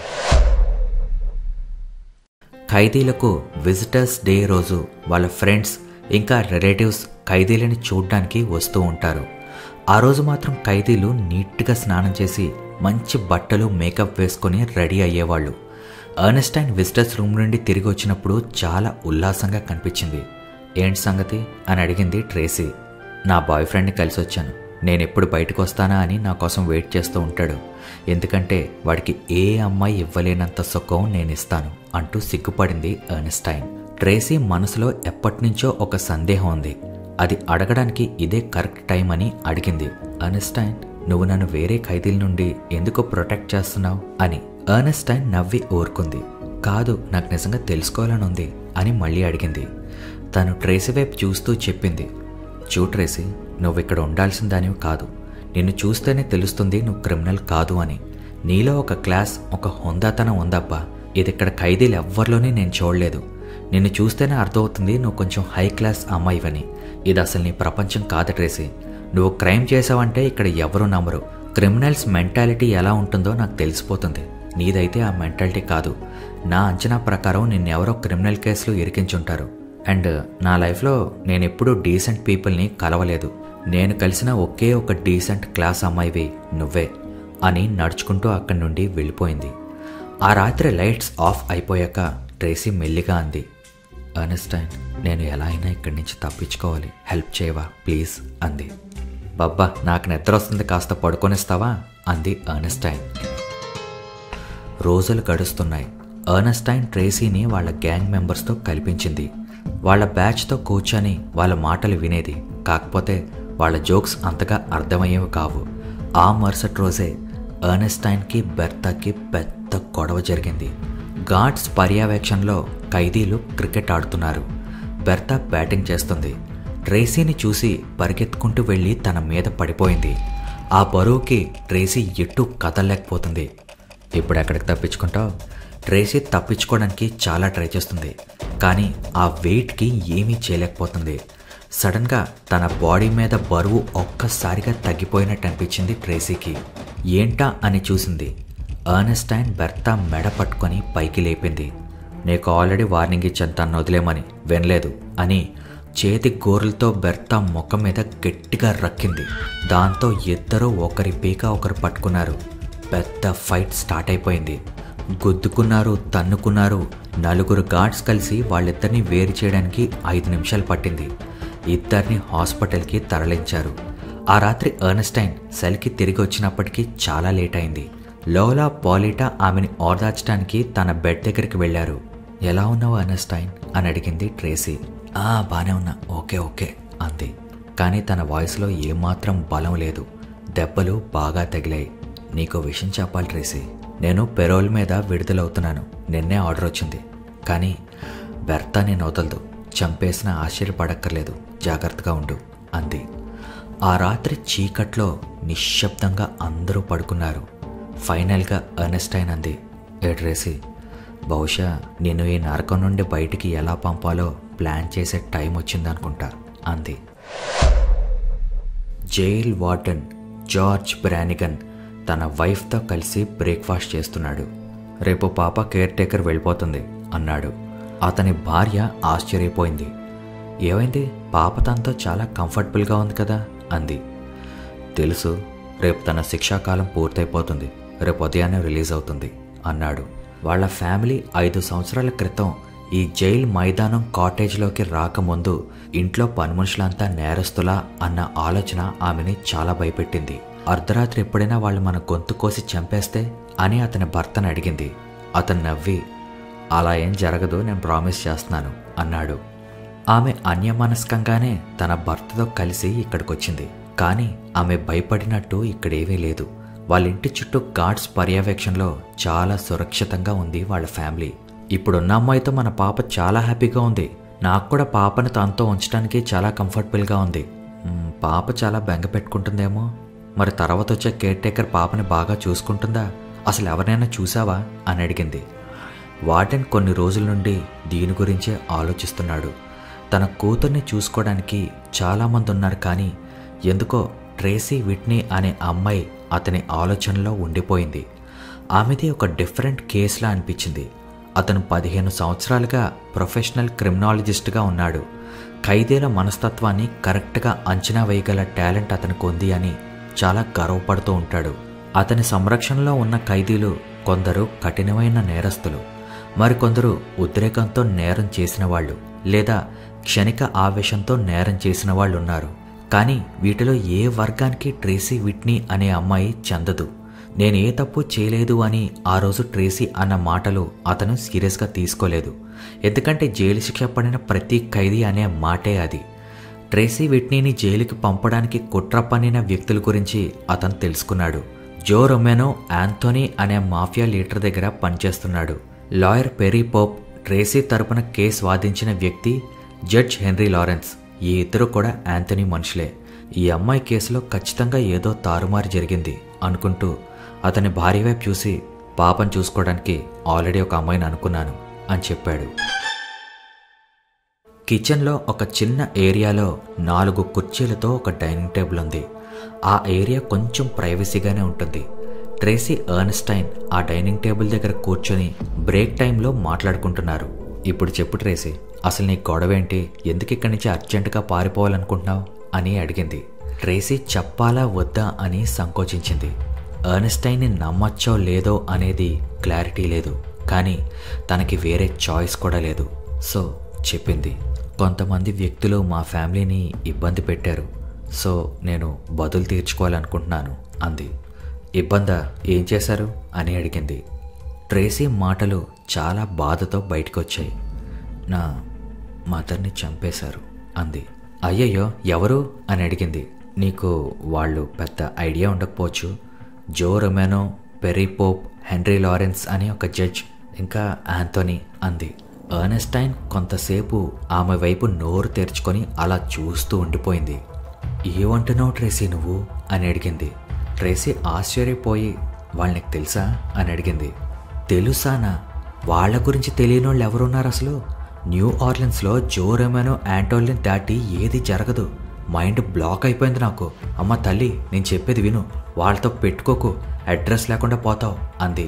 ఖైదీలకు విజిటర్స్ డే రోజు వాళ్ళ ఫ్రెండ్స్ ఇంకా రిలేటివ్స్ ఖైదీలని చూడ్డానికి వస్తూ ఉంటారు ఆ రోజు మాత్రం ఖైదీలు నీట్గా స్నానం చేసి మంచి బట్టలు మేకప్ వేసుకొని రెడీ అయ్యేవాళ్ళు అర్నెస్టైన్ విజిటర్స్ రూమ్ నుండి తిరిగి వచ్చినప్పుడు చాలా ఉల్లాసంగా కనిపించింది ఏంటి సంగతి అని అడిగింది ట్రేసీ నా బాయ్ ఫ్రెండ్ని కలిసి వచ్చాను నేను ఎప్పుడు బయటకు వస్తానా అని నా కోసం వెయిట్ చేస్తూ ఉంటాడు ఎందుకంటే వాడికి ఏ అమ్మాయి ఇవ్వలేనంత సుఖం నేను ఇస్తాను అంటూ సిగ్గుపడింది అర్నెస్టైన్ ట్రేసీ మనసులో ఎప్పటినుంచో ఒక సందేహం ఉంది అది అడగడానికి ఇదే కరెక్ట్ టైం అని అడిగింది అర్నెస్టైన్ నువ్వు నన్ను వేరే ఖైదీల నుండి ఎందుకు ప్రొటెక్ట్ చేస్తున్నావు అని అర్నెస్టైన్ నవ్వి ఊరుకుంది కాదు నాకు నిజంగా తెలుసుకోవాలని ఉంది అని మళ్ళీ అడిగింది తను ట్రేసీ వైపు చూస్తూ చెప్పింది చూ ట్రేసీ నువ్వు ఇక్కడ ఉండాల్సిన దానివి కాదు నిన్ను చూస్తేనే తెలుస్తుంది నువ్వు క్రిమినల్ కాదు అని నీలో ఒక క్లాస్ ఒక హుందాతనం ఉందబ్బా ఇది ఇక్కడ ఖైదీలు ఎవ్వరిలోనే నేను చూడలేదు నిన్ను చూస్తేనే అర్థమవుతుంది నువ్వు కొంచెం హై క్లాస్ అమ్మాయివని ఇది అసలు నీ ప్రపంచం కాదు ట్రేసీ నువ్వు క్రైమ్ చేసావంటే ఇక్కడ ఎవరు నమ్మరు క్రిమినల్స్ మెంటాలిటీ ఎలా ఉంటుందో నాకు తెలిసిపోతుంది నీదైతే ఆ మెంటాలిటీ కాదు నా అంచనా ప్రకారం నిన్నెవరో క్రిమినల్ కేసులో ఇరికించుంటారు అండ్ నా లైఫ్లో నేను ఎప్పుడూ డీసెంట్ పీపుల్ని కలవలేదు నేను కలిసిన ఒకే ఒక డీసెంట్ క్లాస్ అమ్మాయివి నువ్వే అని నడుచుకుంటూ అక్కడి నుండి వెళ్ళిపోయింది ఆ రాత్రి లైట్స్ ఆఫ్ అయిపోయాక ట్రేసీ మెల్లిగా అంది అర్నెస్టైన్ నేను ఎలా అయినా ఇక్కడి నుంచి తప్పించుకోవాలి హెల్ప్ చేయవా ప్లీజ్ అంది బబ్బా నాకు నిద్ర వస్తుంది కాస్త పడుకొనిస్తావా అంది అర్నెస్టైన్ రోజులు గడుస్తున్నాయి అర్నస్టైన్ ట్రేసీని వాళ్ళ గ్యాంగ్ మెంబర్స్తో కల్పించింది వాళ్ళ బ్యాచ్తో కూర్చొని వాళ్ళ మాటలు వినేది కాకపోతే వాళ్ళ జోక్స్ అంతగా అర్థమయ్యేవి కావు ఆ మరుసటి రోజే అర్నెస్టైన్కి బెర్తాకి పెద్ద గొడవ జరిగింది గార్డ్స్ పర్యవేక్షణలో ఖైదీలు క్రికెట్ ఆడుతున్నారు బెర్తా బ్యాటింగ్ చేస్తుంది ట్రేసీని చూసి పరిగెత్తుకుంటూ వెళ్ళి తన మీద పడిపోయింది ఆ బరువుకి ట్రేసీ ఎటు కదలలేకపోతుంది ఇప్పుడు ఎక్కడికి తప్పించుకుంటావు ట్రేసీ తప్పించుకోవడానికి చాలా ట్రై చేస్తుంది కానీ ఆ వెయిట్కి ఏమీ చేయలేకపోతుంది సడన్గా తన బాడీ మీద బరువు ఒక్కసారిగా తగ్గిపోయినట్టు అనిపించింది ట్రేసీకి ఏంటా అని చూసింది అర్నెస్టైన్ బెర్తా మెడ పట్టుకొని పైకి లేపింది నీకు ఆల్రెడీ వార్నింగ్ ఇచ్చాను తను వదిలేమని వినలేదు అని చేతి గోర్లతో బెర్తా ముఖం మీద గట్టిగా రక్కింది దాంతో ఇద్దరూ ఒకరి పీక ఒకరు పట్టుకున్నారు పెద్ద ఫైట్ స్టార్ట్ అయిపోయింది గుద్దుకున్నారు తన్నుకున్నారు నలుగురు గార్డ్స్ కలిసి వాళ్ళిద్దరిని వేరు చేయడానికి ఐదు నిమిషాలు పట్టింది ఇద్దరిని హాస్పిటల్కి తరలించారు ఆ రాత్రి అర్నస్టైన్ సెల్కి తిరిగి వచ్చినప్పటికీ చాలా లేట్ అయింది లోలా పాలిటా ఆమెని ఓదార్చడానికి తన బెడ్ దగ్గరికి వెళ్ళారు ఎలా ఉన్నావు అర్నస్టైన్ అని అడిగింది ట్రేసీ ఆ బానే ఉన్నా ఓకే ఓకే అంది కానీ తన వాయిస్లో ఏమాత్రం బలం లేదు దెబ్బలు బాగా తగిలాయి నీకో విషయం చెప్పాలి ట్రేసీ నేను పెరోల్ మీద విడుదలవుతున్నాను నిన్నే ఆర్డర్ వచ్చింది కానీ బెర్తా నేను వదలదు చంపేసిన ఆశ్చర్యపడక్కర్లేదు జాగ్రత్తగా ఉండు అంది ఆ రాత్రి చీకట్లో నిశ్శబ్దంగా అందరూ పడుకున్నారు ఫైనల్గా అర్నెస్టైన్ అంది ఏ ట్రేసీ బహుశా నేను ఈ నరకం నుండి బయటికి ఎలా పంపాలో ప్లాన్ చేసే టైం వచ్చిందనుకుంటా అంది జైల్ వార్డెన్ జార్జ్ బ్రానిగన్ తన వైఫ్తో కలిసి బ్రేక్ఫాస్ట్ చేస్తున్నాడు రేపు పాప కేర్ టేకర్ వెళ్ళిపోతుంది అన్నాడు అతని భార్య ఆశ్చర్యపోయింది ఏమైంది పాప తనతో చాలా కంఫర్టబుల్గా ఉంది కదా అంది తెలుసు రేపు తన శిక్షాకాలం పూర్తయిపోతుంది రేపు ఉదయాన్నే రిలీజ్ అవుతుంది అన్నాడు వాళ్ళ ఫ్యామిలీ ఐదు సంవత్సరాల క్రితం ఈ జైల్ మైదానం కాటేజ్లోకి రాకముందు ఇంట్లో పనిమనుషులంతా నేరస్తులా అన్న ఆలోచన ఆమెని చాలా భయపెట్టింది అర్ధరాత్రి ఎప్పుడైనా వాళ్ళు మన గొంతు కోసి చంపేస్తే అని అతని భర్తను అడిగింది అతను నవ్వి అలా ఏం జరగదు నేను ప్రామిస్ చేస్తున్నాను అన్నాడు ఆమె అన్యమనస్కంగానే తన భర్తతో కలిసి ఇక్కడికొచ్చింది కానీ ఆమె భయపడినట్టు ఇక్కడేమీ లేదు వాళ్ళ ఇంటి చుట్టూ గార్డ్స్ పర్యవేక్షణలో చాలా సురక్షితంగా ఉంది వాళ్ళ ఫ్యామిలీ ఇప్పుడున్న అమ్మాయితో మన పాప చాలా హ్యాపీగా ఉంది నాకు కూడా పాపను తనతో ఉంచడానికి చాలా కంఫర్టబుల్గా ఉంది మ్, పాప చాలా బెంగ పెట్టుకుంటుందేమో మరి తర్వాత వచ్చే కేర్ టేకర్ పాపని బాగా చూసుకుంటుందా అసలు ఎవరినైనా చూసావా అని అడిగింది వార్డెన్ కొన్ని రోజుల నుండి దీని గురించే ఆలోచిస్తున్నాడు తన కూతుర్ని చూసుకోవడానికి చాలామంది ఉన్నారు కానీ ఎందుకో ట్రేసీ విట్నీ అనే అమ్మాయి అతని ఆలోచనలో ఉండిపోయింది ఆమెది ఒక డిఫరెంట్ కేసులా అనిపించింది అతను పదిహేను సంవత్సరాలుగా ప్రొఫెషనల్ క్రిమినాలజిస్ట్గా ఉన్నాడు ఖైదీల మనస్తత్వాన్ని కరెక్ట్గా అంచనా వేయగల టాలెంట్ అతనికి ఉంది అని చాలా గర్వపడుతూ ఉంటాడు అతని సంరక్షణలో ఉన్న ఖైదీలు కొందరు కఠినమైన నేరస్తులు మరికొందరు ఉద్రేకంతో నేరం చేసిన వాళ్ళు లేదా క్షణిక ఆవేశంతో నేరం చేసిన వాళ్ళు ఉన్నారు కానీ వీటిలో ఏ వర్గానికి ట్రేసీ విట్నీ అనే అమ్మాయి చెందదు నేను ఏ తప్పు చేయలేదు అని ఆ రోజు ట్రేసీ అన్న మాటలు అతను సీరియస్గా తీసుకోలేదు ఎందుకంటే జైలు శిక్ష పడిన ప్రతి ఖైదీ అనే మాటే అది ట్రేసీ విట్నీని జైలుకి పంపడానికి కుట్ర పన్నిన వ్యక్తుల గురించి అతను తెలుసుకున్నాడు జో రొమెనో యాంథోనీ అనే మాఫియా లీడర్ దగ్గర పనిచేస్తున్నాడు లాయర్ పెరీ పోప్ ట్రేసీ తరపున కేసు వాదించిన వ్యక్తి జడ్జ్ హెన్రీ లారెన్స్ ఈ ఇద్దరు కూడా యాంథనీ మనుషులే ఈ అమ్మాయి కేసులో ఖచ్చితంగా ఏదో తారుమారు జరిగింది అనుకుంటూ అతని భార్య వైపు చూసి పాపను చూసుకోవడానికి ఆల్రెడీ ఒక అమ్మాయిని అనుకున్నాను అని చెప్పాడు కిచెన్లో ఒక చిన్న ఏరియాలో నాలుగు కుర్చీలతో ఒక డైనింగ్ టేబుల్ ఉంది ఆ ఏరియా కొంచెం ప్రైవసీగానే ఉంటుంది ట్రేసీ ఎర్న్స్టైన్ ఆ డైనింగ్ టేబుల్ దగ్గర కూర్చొని బ్రేక్ టైంలో మాట్లాడుకుంటున్నారు ఇప్పుడు చెప్పు ట్రేసీ అసలు నీ గొడవేంటి ఎందుకు ఇక్కడి నుంచి అర్జెంటుగా పారిపోవాలనుకుంటున్నావు అని అడిగింది ట్రేసీ చెప్పాలా వద్దా అని సంకోచించింది ఎర్నస్టైన్ని నమ్మచ్చో లేదో అనేది క్లారిటీ లేదు కానీ తనకి వేరే చాయిస్ కూడా లేదు సో చెప్పింది కొంతమంది వ్యక్తులు మా ఫ్యామిలీని ఇబ్బంది పెట్టారు సో నేను బదులు తీర్చుకోవాలనుకుంటున్నాను అంది ఇబ్బందా ఏం చేశారు అని అడిగింది ట్రేసీ మాటలు చాలా బాధతో బయటకు వచ్చాయి నా మదర్ని చంపేశారు అంది అయ్యయ్యో ఎవరు అని అడిగింది నీకు వాళ్ళు పెద్ద ఐడియా ఉండకపోవచ్చు Joe Romano Perry Pope Henry Lawrence అని ఒక జడ్జ్ ఇంకా యాంథోనీ అంది ఎర్నెస్టైన్ కొంతసేపు ఆమె వైపు నోరు తెరుచుకొని అలా చూస్తూ ఉండిపోయింది ఏమంటున్నావు ట్రేసీ నువ్వు అని అడిగింది ట్రేసీ ఆశ్చర్యపోయి వాళ్ళకి తెలుసా అని అడిగింది తెలుసానా వాళ్ళ గురించి తెలియని వాళ్ళు ఎవరున్నారు అసలు న్యూ ఆర్లెన్స్లో జో రెమానో యాంటోలిన్ దాటి ఏది జరగదు మైండ్ బ్లాక్ అయిపోయింది నాకు అమ్మ తల్లి నేను చెప్పేది విను వాళ్ళతో పెట్టుకోకు అడ్రస్ లేకుండా పోతావు అంది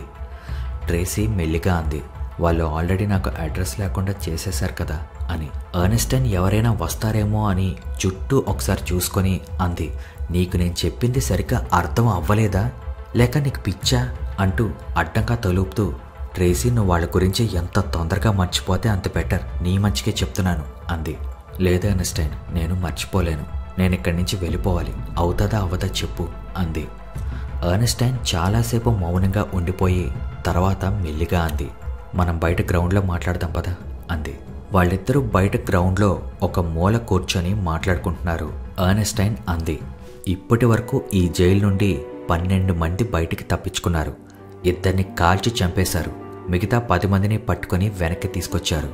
ట్రేసీ మెల్లిగా అంది వాళ్ళు ఆల్రెడీ నాకు అడ్రస్ లేకుండా చేసేశారు కదా అని ఎర్నెస్టైన్ ఎవరైనా వస్తారేమో అని చుట్టూ ఒకసారి చూసుకొని అంది నీకు నేను చెప్పింది సరిగ్గా అర్థం అవ్వలేదా లేక నీకు పిచ్చా అంటూ అడ్డంగా తలుపుతూ ట్రేసీ నువ్వు వాళ్ళ గురించి ఎంత తొందరగా మర్చిపోతే అంత బెటర్ నీ మంచికే చెప్తున్నాను అంది లేదు ఎర్నెస్టైన్ నేను మర్చిపోలేను నేను ఇక్కడి నుంచి వెళ్ళిపోవాలి అవుతుందా అవదా చెప్పు అంది ఎర్నెస్టైన్ చాలాసేపు మౌనంగా ఉండిపోయి తర్వాత మెల్లిగా అంది మనం బయట గ్రౌండ్లో మాట్లాడదాం పదా అంది వాళ్ళిద్దరూ బయట గ్రౌండ్లో ఒక మూల కూర్చొని మాట్లాడుకుంటున్నారు ఎర్నెస్టైన్ అంది ఇప్పటి వరకు ఈ జైలు నుండి పన్నెండు మంది బయటికి తప్పించుకున్నారు ఇద్దరిని కాల్చి చంపేశారు మిగతా పది మందిని పట్టుకొని వెనక్కి తీసుకొచ్చారు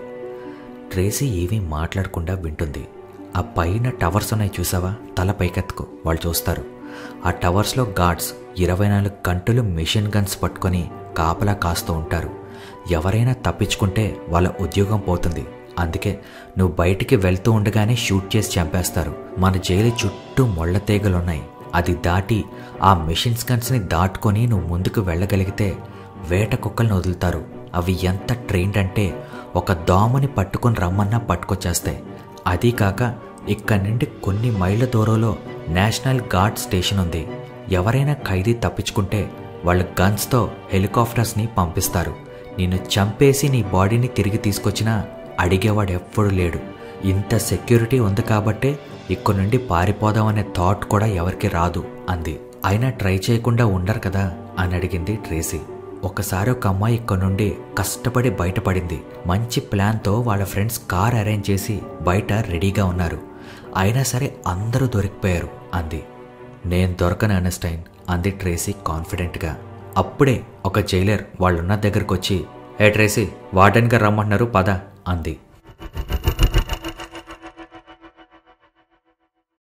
ట్రేసీ ఏమీ మాట్లాడకుండా వింటుంది ఆ పైన టవర్స్ ఉన్నాయి చూసావా తల పైకెత్తుకు వాళ్ళు చూస్తారు ఆ టవర్స్లో గార్డ్స్ ఇరవై నాలుగు గంటలు మిషన్ గన్స్ పట్టుకొని కాపలా కాస్తూ ఉంటారు ఎవరైనా తప్పించుకుంటే వాళ్ళ ఉద్యోగం పోతుంది అందుకే నువ్వు బయటికి వెళ్తూ ఉండగానే షూట్ చేసి చంపేస్తారు మన జైలు చుట్టూ మొళ్ళ తీగలున్నాయి అది దాటి ఆ మిషన్స్ గన్స్ని దాటుకొని నువ్వు ముందుకు వెళ్ళగలిగితే వేట కుక్కల్ని వదులుతారు అవి ఎంత ట్రైన్డ్ అంటే ఒక దోమని పట్టుకొని రమ్మన్నా పట్టుకొచ్చేస్తాయి అదీ కాక ఇక్కడి నుండి కొన్ని మైళ్ళ దూరంలో నేషనల్ గార్డ్ స్టేషన్ ఉంది ఎవరైనా ఖైదీ తప్పించుకుంటే వాళ్ళు గన్స్తో హెలికాప్టర్స్ని పంపిస్తారు నిన్ను చంపేసి నీ బాడీని తిరిగి తీసుకొచ్చినా అడిగేవాడు ఎవ్వడు లేడు ఇంత సెక్యూరిటీ ఉంది కాబట్టే ఇక్కడ నుండి పారిపోదామనే థాట్ కూడా ఎవరికి రాదు అంది అయినా ట్రై చేయకుండా ఉండరు కదా అని అడిగింది ట్రేసీ ఒకసారి ఒక అమ్మాయి ఇక్కడ నుండి కష్టపడి బయటపడింది మంచి ప్లాన్తో వాళ్ళ ఫ్రెండ్స్ కార్ అరేంజ్ చేసి బయట రెడీగా ఉన్నారు అయినా సరే అందరూ దొరికిపోయారు అంది నేను దొరకను అనస్టైన్ అంది ట్రేసీ కాన్ఫిడెంట్గా అప్పుడే ఒక జైలర్ వాళ్ళున్న దగ్గరకు వచ్చి ఏ ట్రేసీ వార్డెన్గా రమ్మంటున్నారు పద అంది